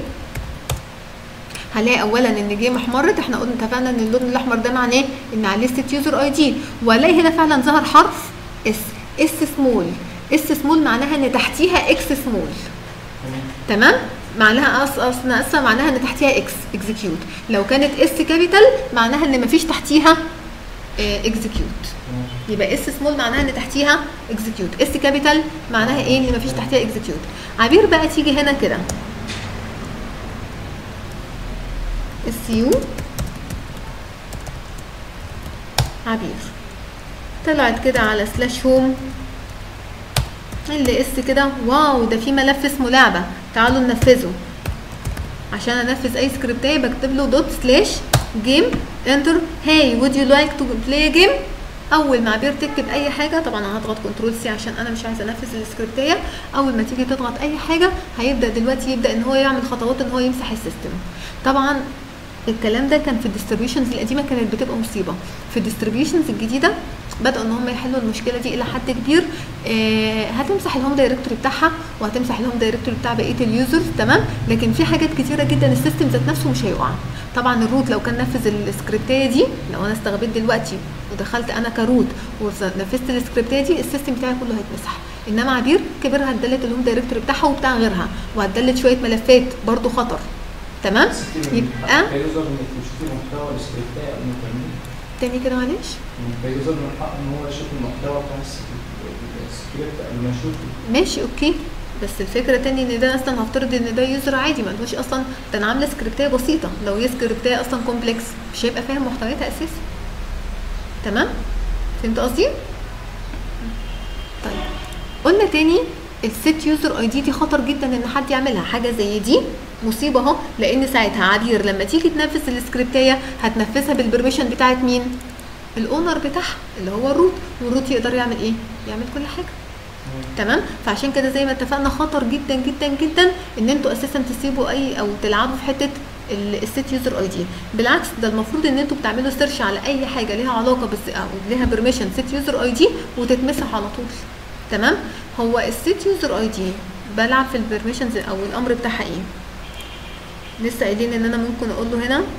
هلاقي اولا ان جيم احمرت احنا قلنا اتفقنا ان اللون الاحمر ده معناه ان عليه ست يوزر اي دي والاقي هنا فعلا ظهر حرف اس اس سمول اس سمول معناها ان تحتيها اكس سمول تمام تمام معناها أص اصلا اسفه معناها ان تحتيها اكس اكزيكيوت لو كانت اس كابيتال معناها ان مفيش تحتيها اكزيكيوت تمام يبقى اس سمول معناها ان تحتيها اكزيكيوت اس كابيتال معناها ايه ان مفيش تحتيها اكزيكيوت عبير بقى تيجي هنا كده اس يو عبير طلعت كده على سلاش هوم اللي اس كده واو ده في ملف اسمه لعبه تعالوا ننفذه عشان انفذ اي سكريبتايه بكتب له دوت سلاش جيم انتر هاي وود يو لايك تو بلاي جيم اول ما عبير تكتب اي حاجه طبعا انا هضغط كنترول سي عشان انا مش عايزه انفذ السكريبتايه اول ما تيجي تضغط اي حاجه هيبدا دلوقتي يبدا ان هو يعمل خطوات ان هو يمسح السيستم طبعا الكلام ده كان في الديستريبيوشنز القديمه كانت بتبقى مصيبه في الديستريبيوشنز الجديده بدأوا ان هم يحلوا المشكله دي الى حد كبير آه هتمسح الهوم دايركتوري بتاعها وهتمسح الهوم دايركتوري بتاع بقيه اليوزرز تمام لكن في حاجات كتيره جدا السيستم ذات نفسه مش هيقع طبعا الروت لو كان نفذ السكريبتايه دي لو انا استغبيت دلوقتي ودخلت انا كروت ونفذت السكريبتايه دي السيستم بتاعي كله هيتمسح انما عبير كبرها هتدلت الهوم دايركتوري بتاعها وبتاع غيرها وهتدلت شويه ملفات برضو خطر تمام يبقى كيوزر انك تشوفي محتوى السكريبتايه قبل ما تعمليه تاني كده معلش كيوزر من حقه ان هو يشوف المحتوى بتاع السكريبت- السكريبت قبل ما يشوفه ماشي اوكي بس الفكره تاني ان ده اصلا هفترض ان ده يوزر عادي ما عندوش اصلا ده انا عامله سكريبتايه بسيطه لو هي سكريبتايه اصلا كومبلكس مش هيبقى فاهم محتوياتها اساسا تمام فهمت قصدي طيب قلنا تاني الست يوزر اي دي دي خطر جدا ان حد يعملها حاجه زي دي مصيبه اهو لان ساعتها عبير لما تيجي تنفذ السكريبتايه هتنفذها بالبرميشن بتاعت مين الاونر بتاعها اللي هو الروت والروت يقدر يعمل ايه يعمل كل حاجه تمام فعشان كده زي ما اتفقنا خطر جدا جدا جدا ان انتوا اساسا تسيبوا اي او تلعبوا في حته ال- الست يوزر اي دي بالعكس ده المفروض ان انتوا بتعملوا سيرش على اي حاجه ليها علاقه بس او ليها بيرميشن ست يوزر اي دي وتتمسح على طول تمام هو الست يوزر اي دي بلعب في البرميشنز او الامر بتاعها ايه لسه قايلين ان انا ممكن اقول له هنا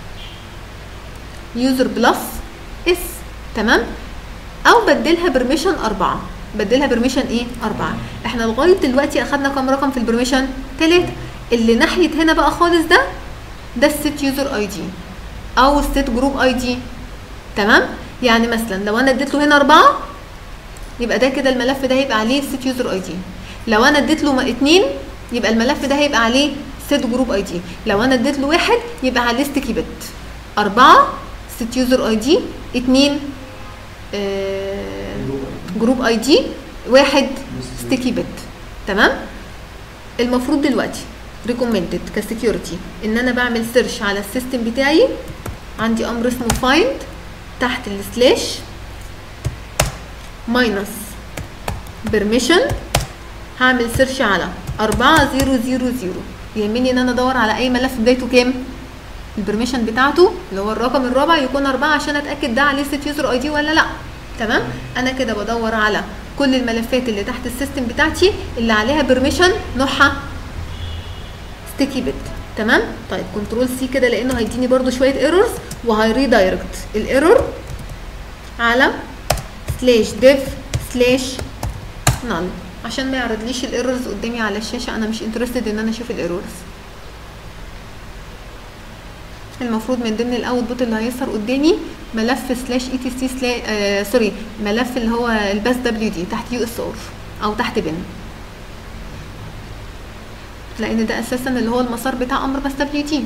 يوزر بلس اس تمام او بدلها برميشن أربعة بدلها برميشن ايه أربعة احنا لغاية دلوقتي اخدنا كام رقم في البرميشن تلاتة اللي ناحية هنا بقى خالص ده ده الست يوزر اي دي او الست جروب اي دي تمام يعني مثلا لو انا اديت له هنا أربعة يبقى ده كده الملف ده هيبقى عليه ست يوزر اي دي لو انا اديت له م- اتنين يبقى الملف ده هيبقى عليه ست جروب اي دي لو انا اديت له واحد يبقى عليه ستيكي بت أربعة ست يوزر اي دي اتنين آه جروب اي دي واحد ستيكي بت تمام المفروض دلوقتي ريكومندد كسكيورتي ان انا بعمل سيرش على السيستم بتاعي عندي امر اسمه فايند تحت السلاش ماينس بيرميشن هعمل سيرش على أربعة زيرو زيرو زيرو يهمني ان انا ادور على اي ملف بدايته كام البرميشن بتاعته اللي هو الرقم الرابع يكون أربعة عشان اتاكد ده عليه ست يوزر اي دي ولا لا تمام انا كده بدور على كل الملفات اللي تحت السيستم بتاعتي اللي عليها برميشن نوعها ستيكي بت تمام طيب كنترول سي كده لانه هيديني برده شويه ايرورز وهيريدايركت الايرور على سلاش ديف سلاش نل عشان ما يعرضليش الايرورز قدامي على الشاشه انا مش انترستد ان انا اشوف الايرورز المفروض من ضمن الاوتبوت اللي هيظهر قدامي ملف سلاش اي تي سي سلا سوري ملف اللي هو الباس دبليو دي تحت يو اس ار او تحت بن لان ده اساسا اللي هو المسار بتاع امر باس دبليو تي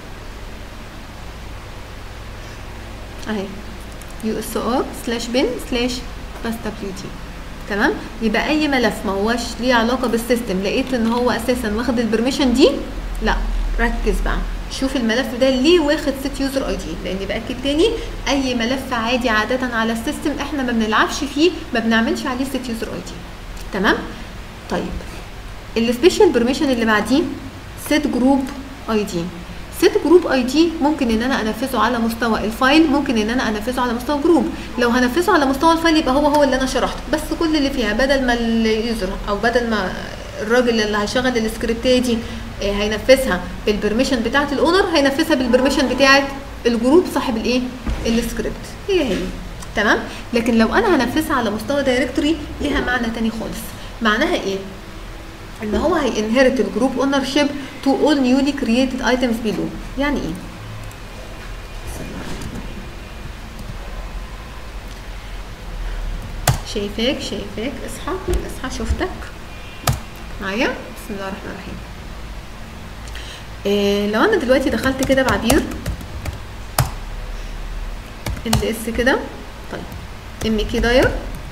اهي يو اس ار سلاش بن سلاش باس دبليو تي تمام يبقى اي ملف ما هوش ليه علاقه بالسيستم لقيت ان هو اساسا واخد البرميشن دي لا ركز بقى شوف الملف ده ليه واخد ست يوزر اي دي لان باكد تاني اي ملف عادي عاده على السيستم احنا ما بنلعبش فيه ما بنعملش عليه ست يوزر اي دي تمام طيب السبيشال بيرميشن اللي بعديه set جروب اي دي set جروب اي دي ممكن ان انا انفذه على مستوى الفايل ممكن ان انا انفذه على مستوى جروب لو هنفذه على مستوى الفايل يبقى هو هو اللي انا شرحته بس كل اللي فيها بدل ما اليوزر او بدل ما الراجل اللي هيشغل السكريبتيه دي آه، هينفذها بالبرميشن بتاعه الاونر هينفذها بالبرميشن بتاعه الجروب صاحب الايه السكريبت هي هي تمام لكن لو انا هنفذها على مستوى دايركتوري ليها معنى تاني خالص معناها ايه ان هو هينهرت الجروب اونر شيب تو اول نيولي كرييتد ايتمز بيلو يعني ايه شايفاك شايفاك اصحى اصحى شفتك معايا بسم الله الرحمن الرحيم إيه لو انا دلوقتي دخلت كده بعبير ال اس كده طيب ام كي داير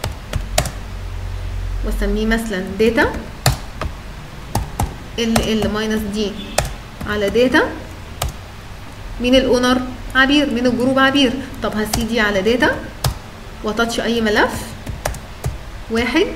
واسميه مثلا داتا ال ال ماينس دي على داتا مين الاونر عبير مين الجروب عبير طب هسي دي على داتا وتاتش اي ملف واحد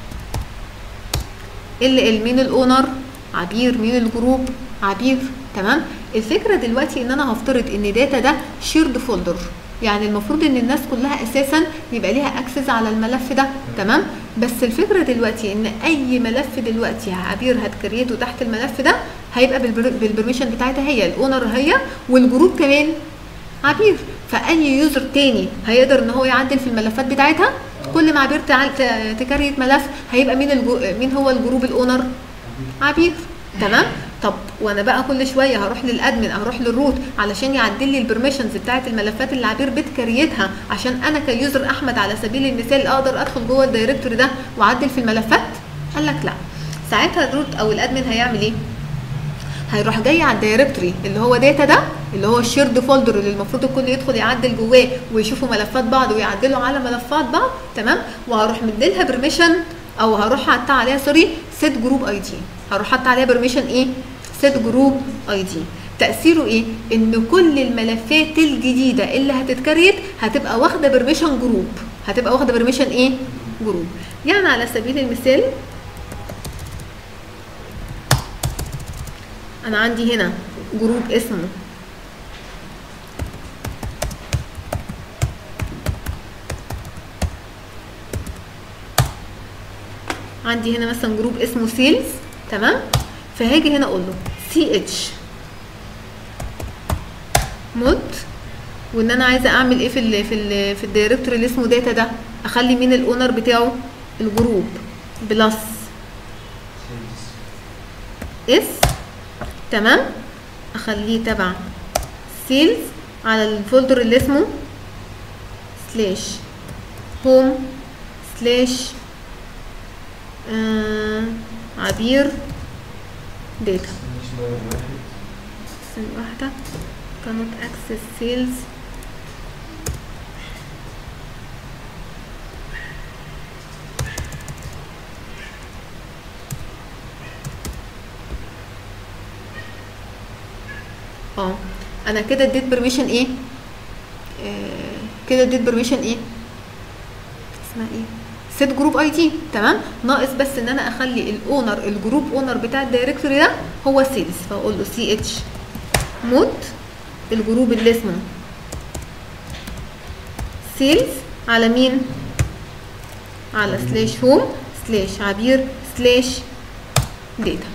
ال ال مين الاونر عبير مين الجروب عبير تمام الفكره دلوقتي ان انا هفترض ان داتا ده شيرد فولدر يعني المفروض ان الناس كلها اساسا يبقى ليها اكسس على الملف ده تمام بس الفكره دلوقتي ان اي ملف دلوقتي عبير هتكريته تحت الملف ده هيبقى بالبر- بالبرميشن بتاعتها هي الاونر هي والجروب كمان عبير فاي يوزر تاني هيقدر ان هو يعدل في الملفات بتاعتها كل ما عبير تعال- ت- تكريت ملف هيبقى مين الجو... مين هو الجروب الاونر عبير تمام طب وانا بقى كل شويه هروح للادمن او هروح للروت علشان يعدل لي البرميشنز بتاعت الملفات اللي عبير بتكريتها عشان انا كيوزر احمد على سبيل المثال اقدر ادخل جوه الدايركتوري ده واعدل في الملفات قال لك لا ساعتها الروت او الادمن هيعمل ايه هيروح جاي على الدايركتوري اللي هو داتا ده اللي هو الشيرد فولدر اللي المفروض الكل يدخل يعدل جواه ويشوفوا ملفات بعض ويعدلوا على ملفات بعض تمام وهروح مديلها برميشن او هروح حاطه عليها سوري سيت جروب اي دي هروح حاطه عليها برميشن ايه سيت جروب اي دي تاثيره ايه ان كل الملفات الجديده اللي هتتكريت هتبقى واخده برميشن جروب هتبقى واخده برميشن ايه جروب يعني على سبيل المثال انا عندي هنا جروب اسمه عندي هنا مثلا جروب اسمه سيلز تمام فهاجي هنا اقول له سي اتش مود وان انا عايزه اعمل ايه في ال في ال في الدايركتوري اللي اسمه داتا ده اخلي مين الاونر بتاعه الجروب بلس اس تمام اخليه تبع سيلز على الفولدر اللي اسمه سلاش هوم سلاش آه عبير داتا ثانية واحدة cannot access sales اه انا كده اديت برميشن ايه آه كده اديت برميشن ايه اسمها ايه سيت جروب اي دي تمام ناقص بس ان انا اخلي الاونر الجروب اونر بتاع الدايركتوري ده هو سيلز فاقول له سي اتش مود الجروب اللي اسمه سيلز على مين على سلاش هوم سلاش عبير سلاش داتا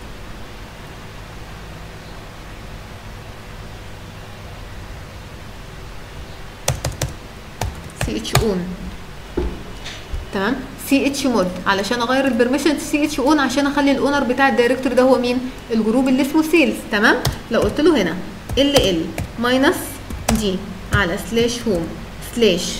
سي اتش اون تمام سي اتش مود علشان اغير البرميشن سي اتش اون عشان اخلي الاونر بتاع الدايركتور ده هو مين الجروب اللي اسمه سيلز تمام لو قلت له هنا ال ال ماينس دي على سلاش هوم سلاش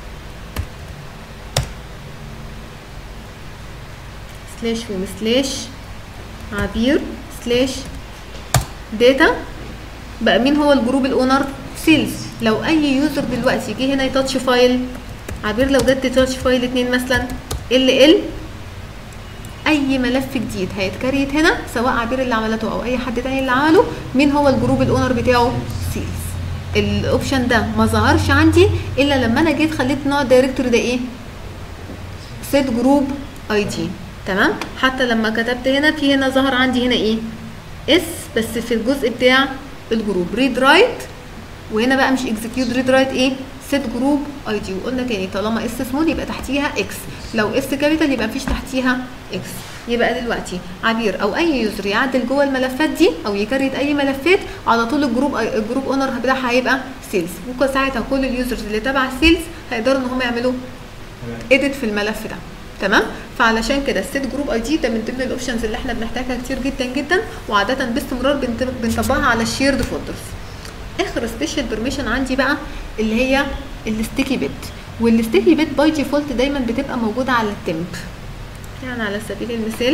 سلاش هوم سلاش عبير سلاش داتا بقى مين هو الجروب الاونر سيلز لو اي يوزر دلوقتي جه هنا يتاتش فايل عبير لو جت تاتش فايل اتنين مثلا ال ال اي ملف جديد هيتكريت هنا سواء عبير اللي عملته او اي حد تاني اللي عمله مين هو الجروب الاونر بتاعه سيلز الاوبشن ده ما ظهرش عندي الا لما انا جيت خليت نوع الدايركتوري ده ايه سيت جروب اي دي تمام حتى لما كتبت هنا في هنا ظهر عندي هنا ايه اس بس في الجزء بتاع الجروب ريد رايت وهنا بقى مش اكزكيوت ريد رايت ايه سيت جروب اي دي وقلنا تاني طالما اس سمول يبقى تحتيها اكس لو اس كابيتال يبقى مفيش تحتيها اكس يبقى دلوقتي عبير او اي يوزر يعدل جوه الملفات دي او يكريت اي ملفات على طول الجروب الجروب اونر بتاعها هيبقى سيلز وساعتها كل اليوزرز اللي تبع سيلز هيقدروا ان هم يعملوا اديت في الملف ده تمام فعلشان كده السيت جروب اي دي ده من ضمن الاوبشنز اللي احنا بنحتاجها كتير جدا جدا وعاده باستمرار بنت- بنطبقها على الشيرد فولدرز اخر سبيشال بيرميشن عندي بقى اللي هي الستيكي بيت والستيكي بيت باي ديفولت دايما بتبقى موجوده على التمب يعني على سبيل المثال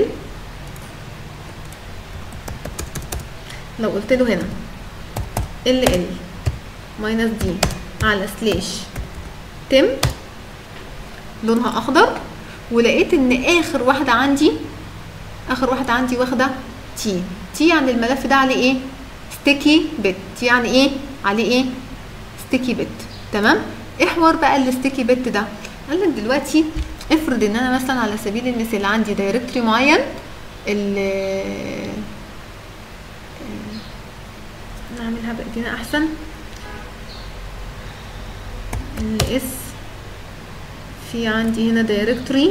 لو قلت له هنا ال ال ماينس دي على سلاش تم لونها اخضر ولقيت ان اخر واحده عندي اخر واحده عندي واخده تي تي يعني الملف ده عليه ايه ستيكي بت تي يعني ايه عليه ايه ستيكي بت تمام ايه حوار بقى الستيكي بت ده قال لك دلوقتي افرض ان انا مثلا على سبيل المثال عندي دايركتوري معين ال نعملها بايدينا احسن الاس في عندي هنا دايركتوري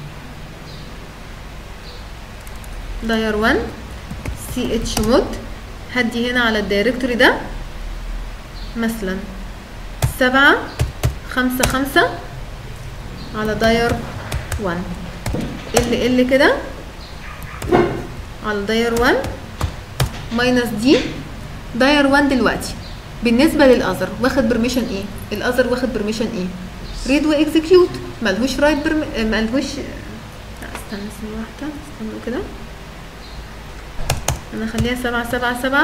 داير 1 سي اتش مود هدي هنا على الدايركتوري ده مثلا سبعة خمسة خمسة على داير 1 ال ال كده على داير 1 ماينس دي داير 1 دلوقتي بالنسبه للاذر واخد برميشن ايه الاذر واخد برميشن ايه ريد واكزكيوت ملهوش رايت برم... ملهوش لا استنى ثانيه واحده استنوا كده انا اخليها سبعة سبعة سبعة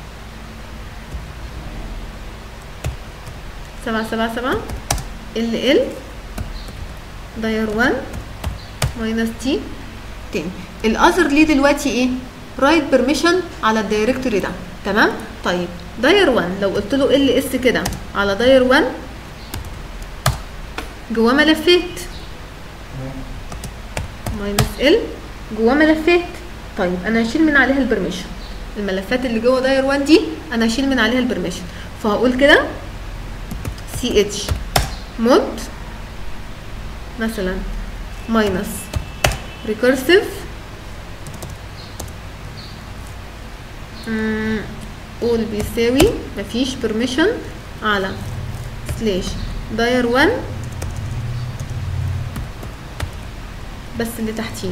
سبعة سبعة سبعة ال ال داير 1 ماينس تي تاني الاذر ليه دلوقتي ايه رايت بيرميشن على الدايركتوري ده تمام طيب داير 1 لو قلت له ال اس كده على داير 1 جواه ملفات ماينس ال جواه ملفات طيب انا هشيل من عليها البرميشن الملفات اللي جوه داير 1 دي انا هشيل من عليها البرميشن فهقول كده سي اتش مود مثلا ماينس ريكورسيف قول بيساوي مفيش برميشن على سلاش داير 1 بس اللي تحتيه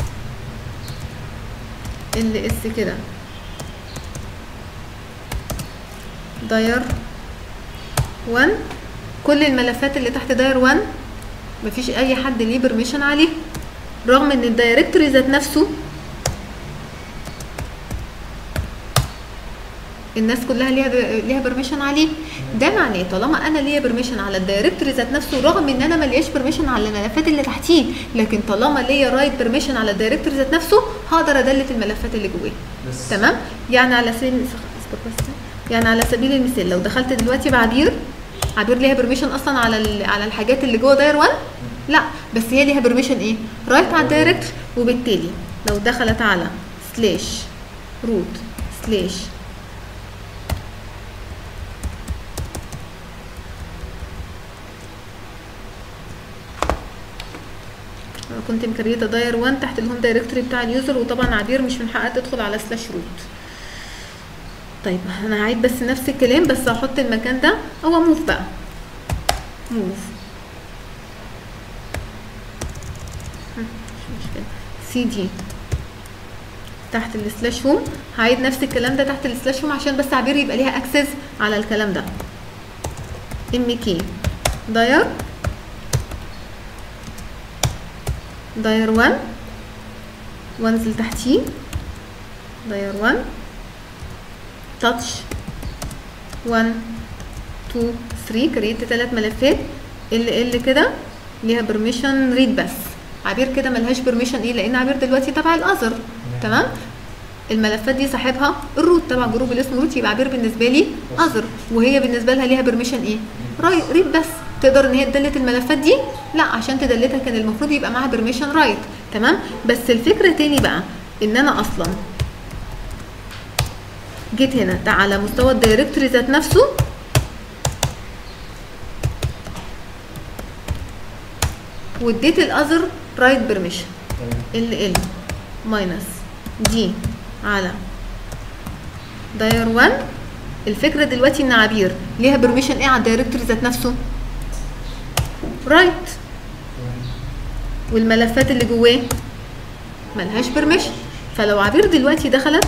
ال اس كده داير 1 كل الملفات اللي تحت داير 1 مفيش اي حد ليه برميشن عليه رغم ان الدايركتوري ذات نفسه الناس كلها ليها ليها برميشن عليه ده معناه طالما انا ليا برميشن على الدايركتوري ذات نفسه رغم ان انا ملياش برميشن على الملفات اللي تحتيه لكن طالما ليا رايت برميشن على الدايركتوري ذات نفسه هقدر ادلت الملفات اللي جواه بس تمام يعني على سبيل اصبر بس يعني على سبيل المثال لو دخلت دلوقتي بعبير عبير ليها برميشن اصلا على ال- على الحاجات اللي جوه داير 1 لا بس هي ليها برميشن ايه رايت على الدايركت وبالتالي لو دخلت على سلاش روت سلاش انا كنت مكريته داير 1 تحت الهوم دايركتوري بتاع اليوزر وطبعا عبير مش من حقها تدخل على سلاش روت طيب انا هعيد بس نفس الكلام بس هحط المكان ده هو موف بقى موف مش مشكلة سي دي تحت السلاش هوم هعيد نفس الكلام ده تحت السلاش هوم عشان بس عبير يبقى ليها اكسس على الكلام ده ام كي داير داير 1 وانزل تحتيه داير 1 تاتش 1 2 3 كريت ثلاث ملفات ال ال كده ليها بيرميشن ريد بس عبير كده ملهاش بيرميشن ايه لان عبير دلوقتي تبع الاذر تمام الملفات دي صاحبها الروت تبع جروب اللي اسمه روت يبقى عبير بالنسبه لي اذر وهي بالنسبه لها ليها بيرميشن ايه راي ريد بس تقدر ان هي تدلت الملفات دي لا عشان تدلتها كان المفروض يبقى معاها بيرميشن رايت تمام بس الفكره تاني بقى ان انا اصلا جيت هنا ده على مستوى الدايركتوري ذات نفسه واديت الاذر رايت بيرميشن تمام ال ال ماينس دي على داير 1 الفكره دلوقتي ان عبير ليها بيرميشن ايه على الدايركتوري ذات نفسه رايت تمام. والملفات اللي جواه ملهاش بيرميشن فلو عبير دلوقتي دخلت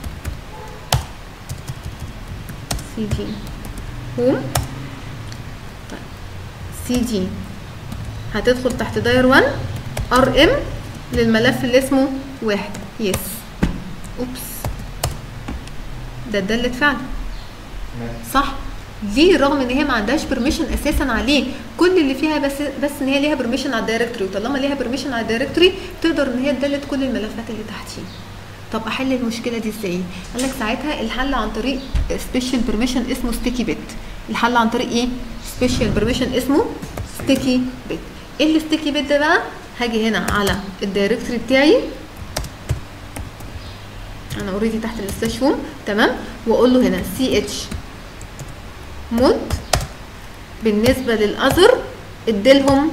سي دي هوم سي دي هتدخل تحت داير 1 ار ام للملف اللي اسمه واحد يس اوبس ده اتدلت فعلا تمام. صح ليه رغم ان هي ما عندهاش بيرميشن اساسا عليه كل اللي فيها بس بس ان هي ليها بيرميشن على الدايركتوري وطالما ليها بيرميشن على الدايركتوري تقدر ان هي تدلت كل الملفات اللي تحتيه طب احل المشكله دي ازاي قال لك ساعتها الحل عن طريق سبيشال بيرميشن اسمه ستيكي بيت الحل عن طريق ايه سبيشال بيرميشن اسمه ستيكي بيت ايه الستيكي بيت ده بقى هاجي هنا على الدايركتوري بتاعي انا اوريدي تحت السلاش هوم تمام واقول له هنا سي اتش مود بالنسبه للاذر اديلهم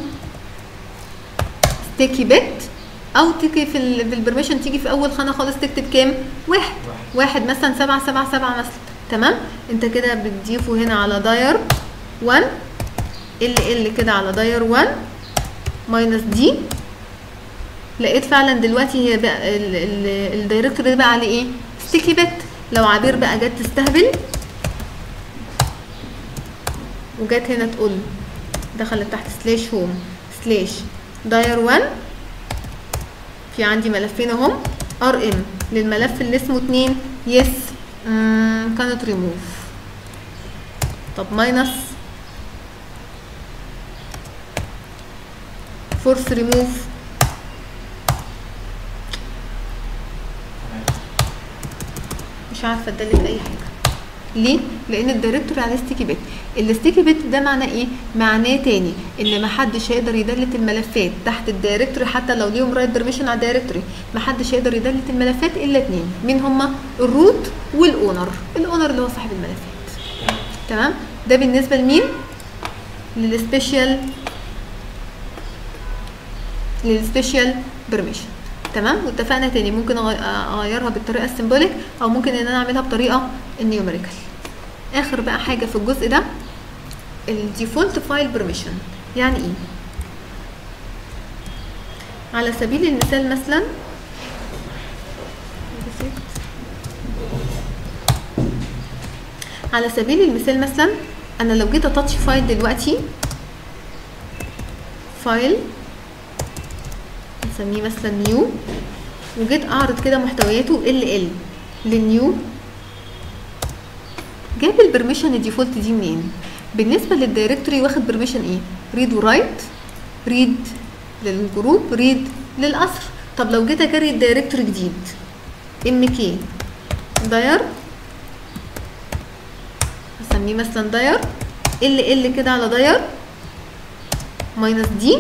ستيكي بت او تيجي في ال- في البرميشن تيجي في اول خانه خالص تكتب كام واحد واحد مثلا سبعة سبعة سبعة مثلا تمام انت كده بتضيفه هنا على داير 1 ال ال كده على داير 1 ماينس دي لقيت فعلا دلوقتي هي بقى ال- ال- الدايركتور ده بقى عليه ايه ستيكي بت لو عبير بقى جت تستهبل وجت هنا تقول دخلت تحت سلاش هوم سلاش داير 1 في عندي ملفين اهم ار ام للملف اللي اسمه 2 يس كانت ريموف طب ماينس فورس ريموف تمام. مش عارفه اتدلت اي حاجه ليه لان الدايركتوري عليه ستيكي بيت الستيكي بيت ده معناه ايه معناه تاني ان محدش هيقدر يدلت الملفات تحت الدايركتوري حتى لو ليهم رايت بيرميشن على الدايركتوري محدش هيقدر يدلت الملفات الا اتنين مين هما الروت والاونر الاونر اللي هو صاحب الملفات تمام. تمام ده بالنسبه لمين للسبيشال للسبيشال بيرميشن تمام واتفقنا تاني ممكن أغي- اغيرها بالطريقه السيمبوليك او ممكن ان انا اعملها بطريقه النيوميريكال اخر بقى حاجه في الجزء ده الديفولت فايل بيرميشن يعني ايه على سبيل المثال مثلا على سبيل المثال مثلا انا لو جيت اتاتش فايل دلوقتي فايل نسميه مثلا نيو وجيت اعرض كده محتوياته ال ال للنيو جاب البرميشن الديفولت دي منين بالنسبه للدايركتوري واخد برميشن ايه ريد ورايت ريد للجروب ريد للاثر طب لو جيت اجري الدايركتوري جديد ام كي داير هسميه مثلا داير ال ال كده على داير ماينس دي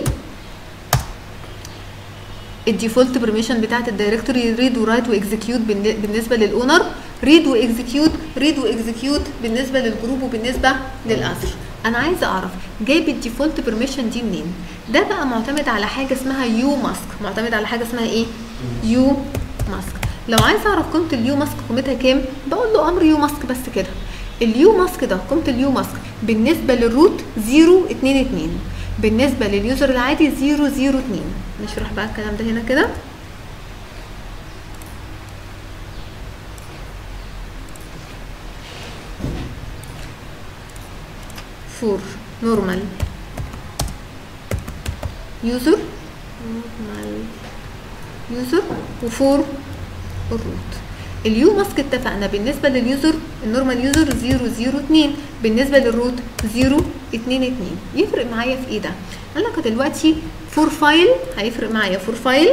الديفولت برميشن بتاعت الدايركتوري ريد ورايت واكزكيوت بالنسبه للاونر ريد واكزكيوت ريد واكزكيوت بالنسبه للجروب وبالنسبه للاثر انا عايزه اعرف جايب الديفولت برميشن دي منين ده بقى معتمد على حاجه اسمها يو ماسك معتمد على حاجه اسمها ايه يو ماسك لو عايز اعرف قيمه اليو ماسك قيمتها كام بقول له امر يو ماسك بس كده اليو ماسك ده قيمه اليو ماسك بالنسبه للروت 0 2 2 بالنسبه لليوزر العادي 0 0 2 نشرح بقى الكلام ده هنا كده فور نورمال يوزر نورمال يوزر وفور الروت اليو ماسك اتفقنا بالنسبه لليوزر النورمال يوزر 002 بالنسبه للروت 022 يفرق معايا في ايه ده قال لك دلوقتي فور فايل هيفرق معايا فور فايل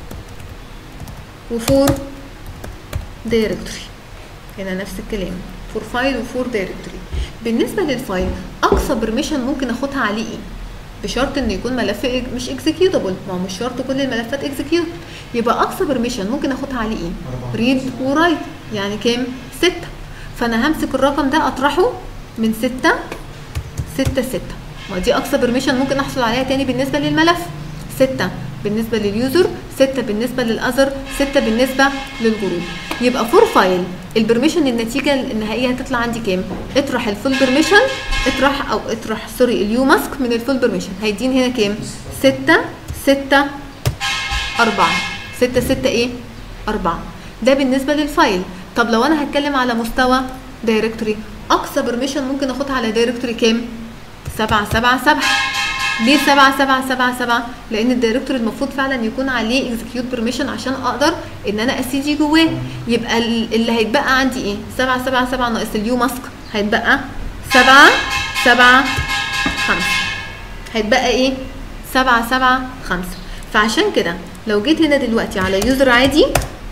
وفور دايركتوري هنا نفس الكلام فور فايل وفور دايركتوري بالنسبه للفايل اقصى برميشن ممكن اخدها عليه ايه بشرط ان يكون ملف إج- مش اكزيكيوتابل ما هو مش شرط كل الملفات اكزيكيوت يبقى اقصى برميشن ممكن اخدها عليه ايه أربعة. ريد ورايت يعني كام ستة فانا همسك الرقم ده اطرحه من ستة ستة ستة ما دي اقصى برميشن ممكن احصل عليها تاني بالنسبة للملف ستة بالنسبة لليوزر ستة بالنسبة للأذر ستة بالنسبة للجروب يبقى فور فايل البرميشن النتيجة النهائية هتطلع عندي كام؟ اطرح الفول برميشن اطرح او اطرح سوري اليو ماسك من الفول برميشن هيديني هنا كام؟ ستة ستة أربعة ستة ستة إيه؟ أربعة ده بالنسبة للفايل طب لو أنا هتكلم على مستوى دايركتوري أقصى برميشن ممكن أخدها على دايركتوري كام؟ سبعة سبعة سبعة ليه سبعة سبعة سبعة سبعة؟ لأن الدايركتور المفروض فعلا يكون عليه اكزكيوت برميشن عشان أقدر إن أنا أسيدي جواه يبقى ال- اللي هيتبقى عندي إيه؟ سبعة سبعة سبعة ناقص اليو ماسك هيتبقى سبعة سبعة خمسة هيتبقى ايه؟ سبعة سبعة خمسة فعشان كده لو جيت هنا دلوقتي على يوزر عادي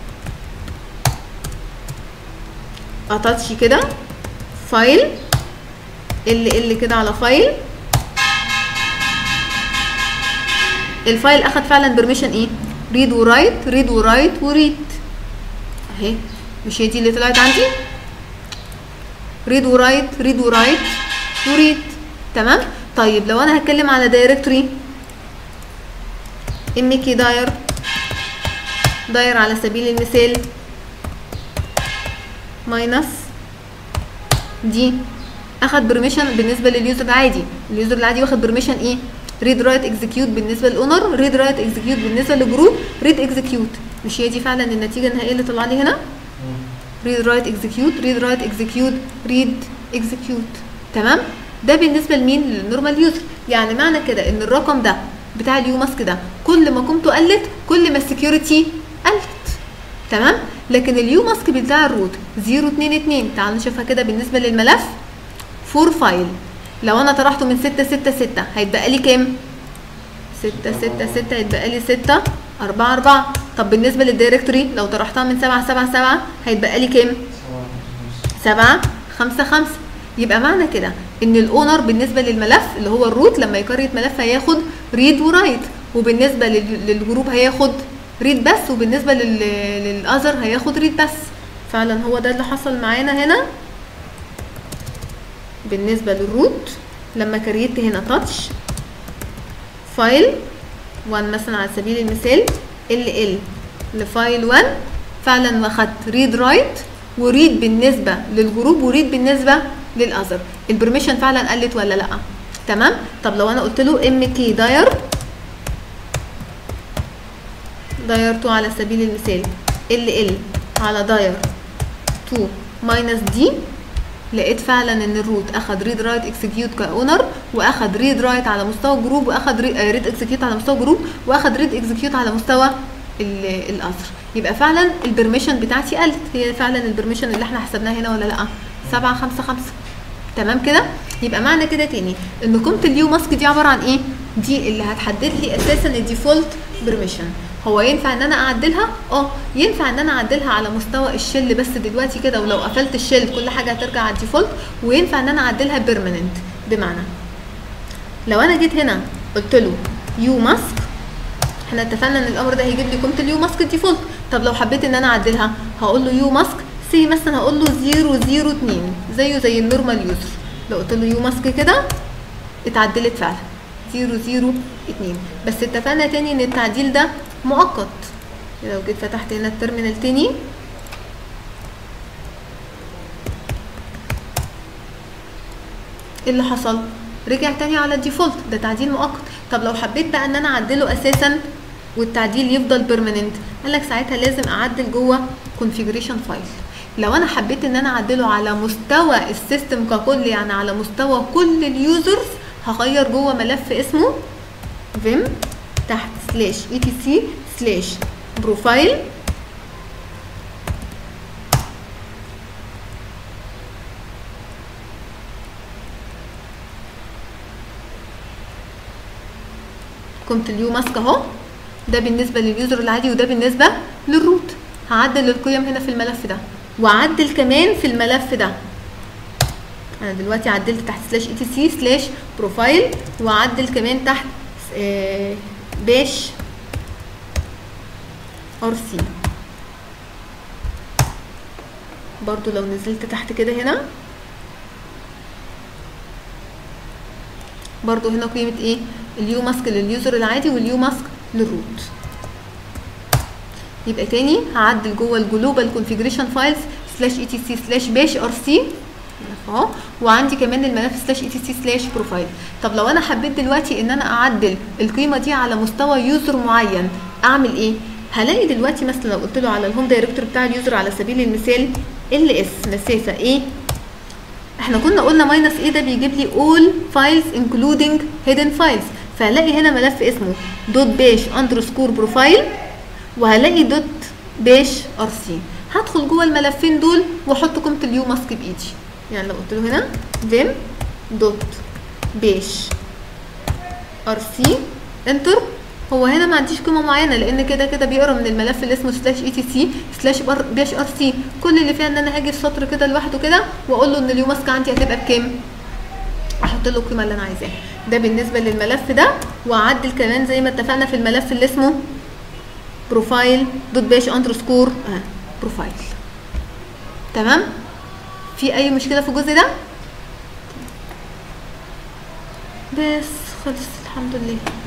اتاتش كده فايل ال ال كده على فايل الفايل اخد فعلا برميشن ايه؟ ريد ورايت ريد ورايت وريد اهي مش هي دي اللي طلعت عندي؟ ريد ورايت ريد ورايت وريد تمام طيب لو انا هتكلم على دايركتوري ام كي داير داير على سبيل المثال ماينس دي اخد برميشن بالنسبه لليوزر العادي اليوزر العادي واخد برميشن ايه ريد رايت اكزكيوت بالنسبه للاونر ريد رايت اكزكيوت بالنسبه للجروب ريد اكزكيوت مش هي دي فعلا النتيجه النهائيه اللي طلع لي هنا ريد رايت اكزكيوت ريد رايت اكزكيوت ريد اكزكيوت تمام ده بالنسبه لمين للنورمال يوزر يعني معنى كده ان الرقم ده بتاع اليو ماسك ده كل ما قيمته قلت كل ما السكيورتي قلت تمام لكن اليو ماسك بتاع الروت 022 تعالوا نشوفها كده بالنسبه للملف فور فايل لو انا طرحته من 666 هيتبقى لي كام 666 هيتبقى لي 6 4 4 طب بالنسبه للدايركتوري لو طرحتها من 777 هيتبقى لي كام سبعة خمسة خمسة يبقى معنى كده ان الاونر بالنسبه للملف اللي هو الروت لما يكريت ملف هياخد ريد ورايت وبالنسبه لل- للجروب هياخد ريد بس وبالنسبه لل- للاذر هياخد ريد بس فعلا هو ده اللي حصل معانا هنا بالنسبه للروت لما كريت هنا تاتش فايل 1 مثلا على سبيل المثال ال ال لفايل 1 فعلا واخدت ريد رايت وريد بالنسبه للجروب وريد بالنسبه للاذر البرميشن فعلا قلت ولا لا تمام طب لو انا قلت له ام كي داير داير 2 على سبيل المثال ال ال على داير 2 ماينس دي لقيت فعلا ان الروت اخد ريد رايت اكسكيوت كاونر واخد ريد رايت على مستوى جروب واخد ريد اكسكيوت على مستوى جروب واخد ريد اكسكيوت على مستوى ال- الاثر يبقى فعلا البرميشن بتاعتي قلت هي فعلا البرميشن اللي احنا حسبناها هنا ولا لا 7 5 5 تمام كده يبقى معنى كده تاني ان قيمه اليو ماسك دي عباره عن ايه دي اللي هتحدد لي اساسا الديفولت برميشن هو ينفع ان انا اعدلها اه ينفع ان انا اعدلها على مستوى الشل بس دلوقتي كده ولو قفلت الشل كل حاجه هترجع على الديفولت وينفع ان انا اعدلها بيرمننت بمعنى لو انا جيت هنا قلت له يو ماسك احنا اتفقنا ان الامر ده هيجيب لي قيمه اليو ماسك الديفولت طب لو حبيت ان انا اعدلها هقول له يو ماسك سي مثلا هقول له 002 زيه زي النورمال يوزر لو قلت له يو ماسك كده اتعدلت فعلا 002 بس اتفقنا تاني ان التعديل ده مؤقت لو جيت فتحت هنا الترمينال تاني ايه اللي حصل رجع تاني على الديفولت ده تعديل مؤقت طب لو حبيت بقى ان انا اعدله اساسا والتعديل يفضل بيرمننت قال لك ساعتها لازم اعدل جوه configuration فايل لو انا حبيت ان انا اعدله على مستوى السيستم ككل يعني على مستوى كل اليوزرز هغير جوه ملف اسمه vim تحت سلاش اي تي سي سلاش بروفايل قيمة اليو ماسك اهو ده بالنسبة لليوزر العادي وده بالنسبة للروت هعدل القيم هنا في الملف ده واعدل كمان في الملف ده انا دلوقتي عدلت تحت سلاش اي تي سي سلاش بروفايل واعدل كمان تحت آه، باش ار سي برضو لو نزلت تحت كده هنا برضو هنا قيمة ايه اليو ماسك لليوزر العادي واليو ماسك للروت يبقى تاني هعدل جوه الجلوبال كونفيجريشن فايلز سلاش اي تي سي سلاش باش ار سي اهو وعندي كمان الملف سلاش اي تي سي سلاش بروفايل طب لو انا حبيت دلوقتي ان انا اعدل القيمه دي على مستوى يوزر معين اعمل ايه هلاقي دلوقتي مثلا لو قلت له على الهوم دايركتور بتاع اليوزر على سبيل المثال ال اس مسافه ايه احنا كنا قلنا ماينس ايه ده بيجيب لي all files including hidden files فهلاقي هنا ملف اسمه دوت باش اندرسكور بروفايل وهلاقي دوت باش ار سي هدخل جوه الملفين دول واحط قيمه اليو ماسك بايدي يعني لو قلت له هنا vim دوت باش ار سي انتر هو هنا ما عنديش قيمه معينه لان كده كده بيقرا من الملف اللي اسمه سلاش اي تي سي سلاش باش ار سي كل اللي فيها ان انا هاجي في سطر كده لوحده كده واقول له ان اليو ماسك عندي هتبقى بكام احط له القيمه اللي انا عايزاها ده بالنسبه للملف ده واعدل كمان زي ما اتفقنا في الملف اللي اسمه بروفايل دوت باش اندرسكور اه بروفايل تمام في اي مشكله في الجزء ده بس خلص الحمد لله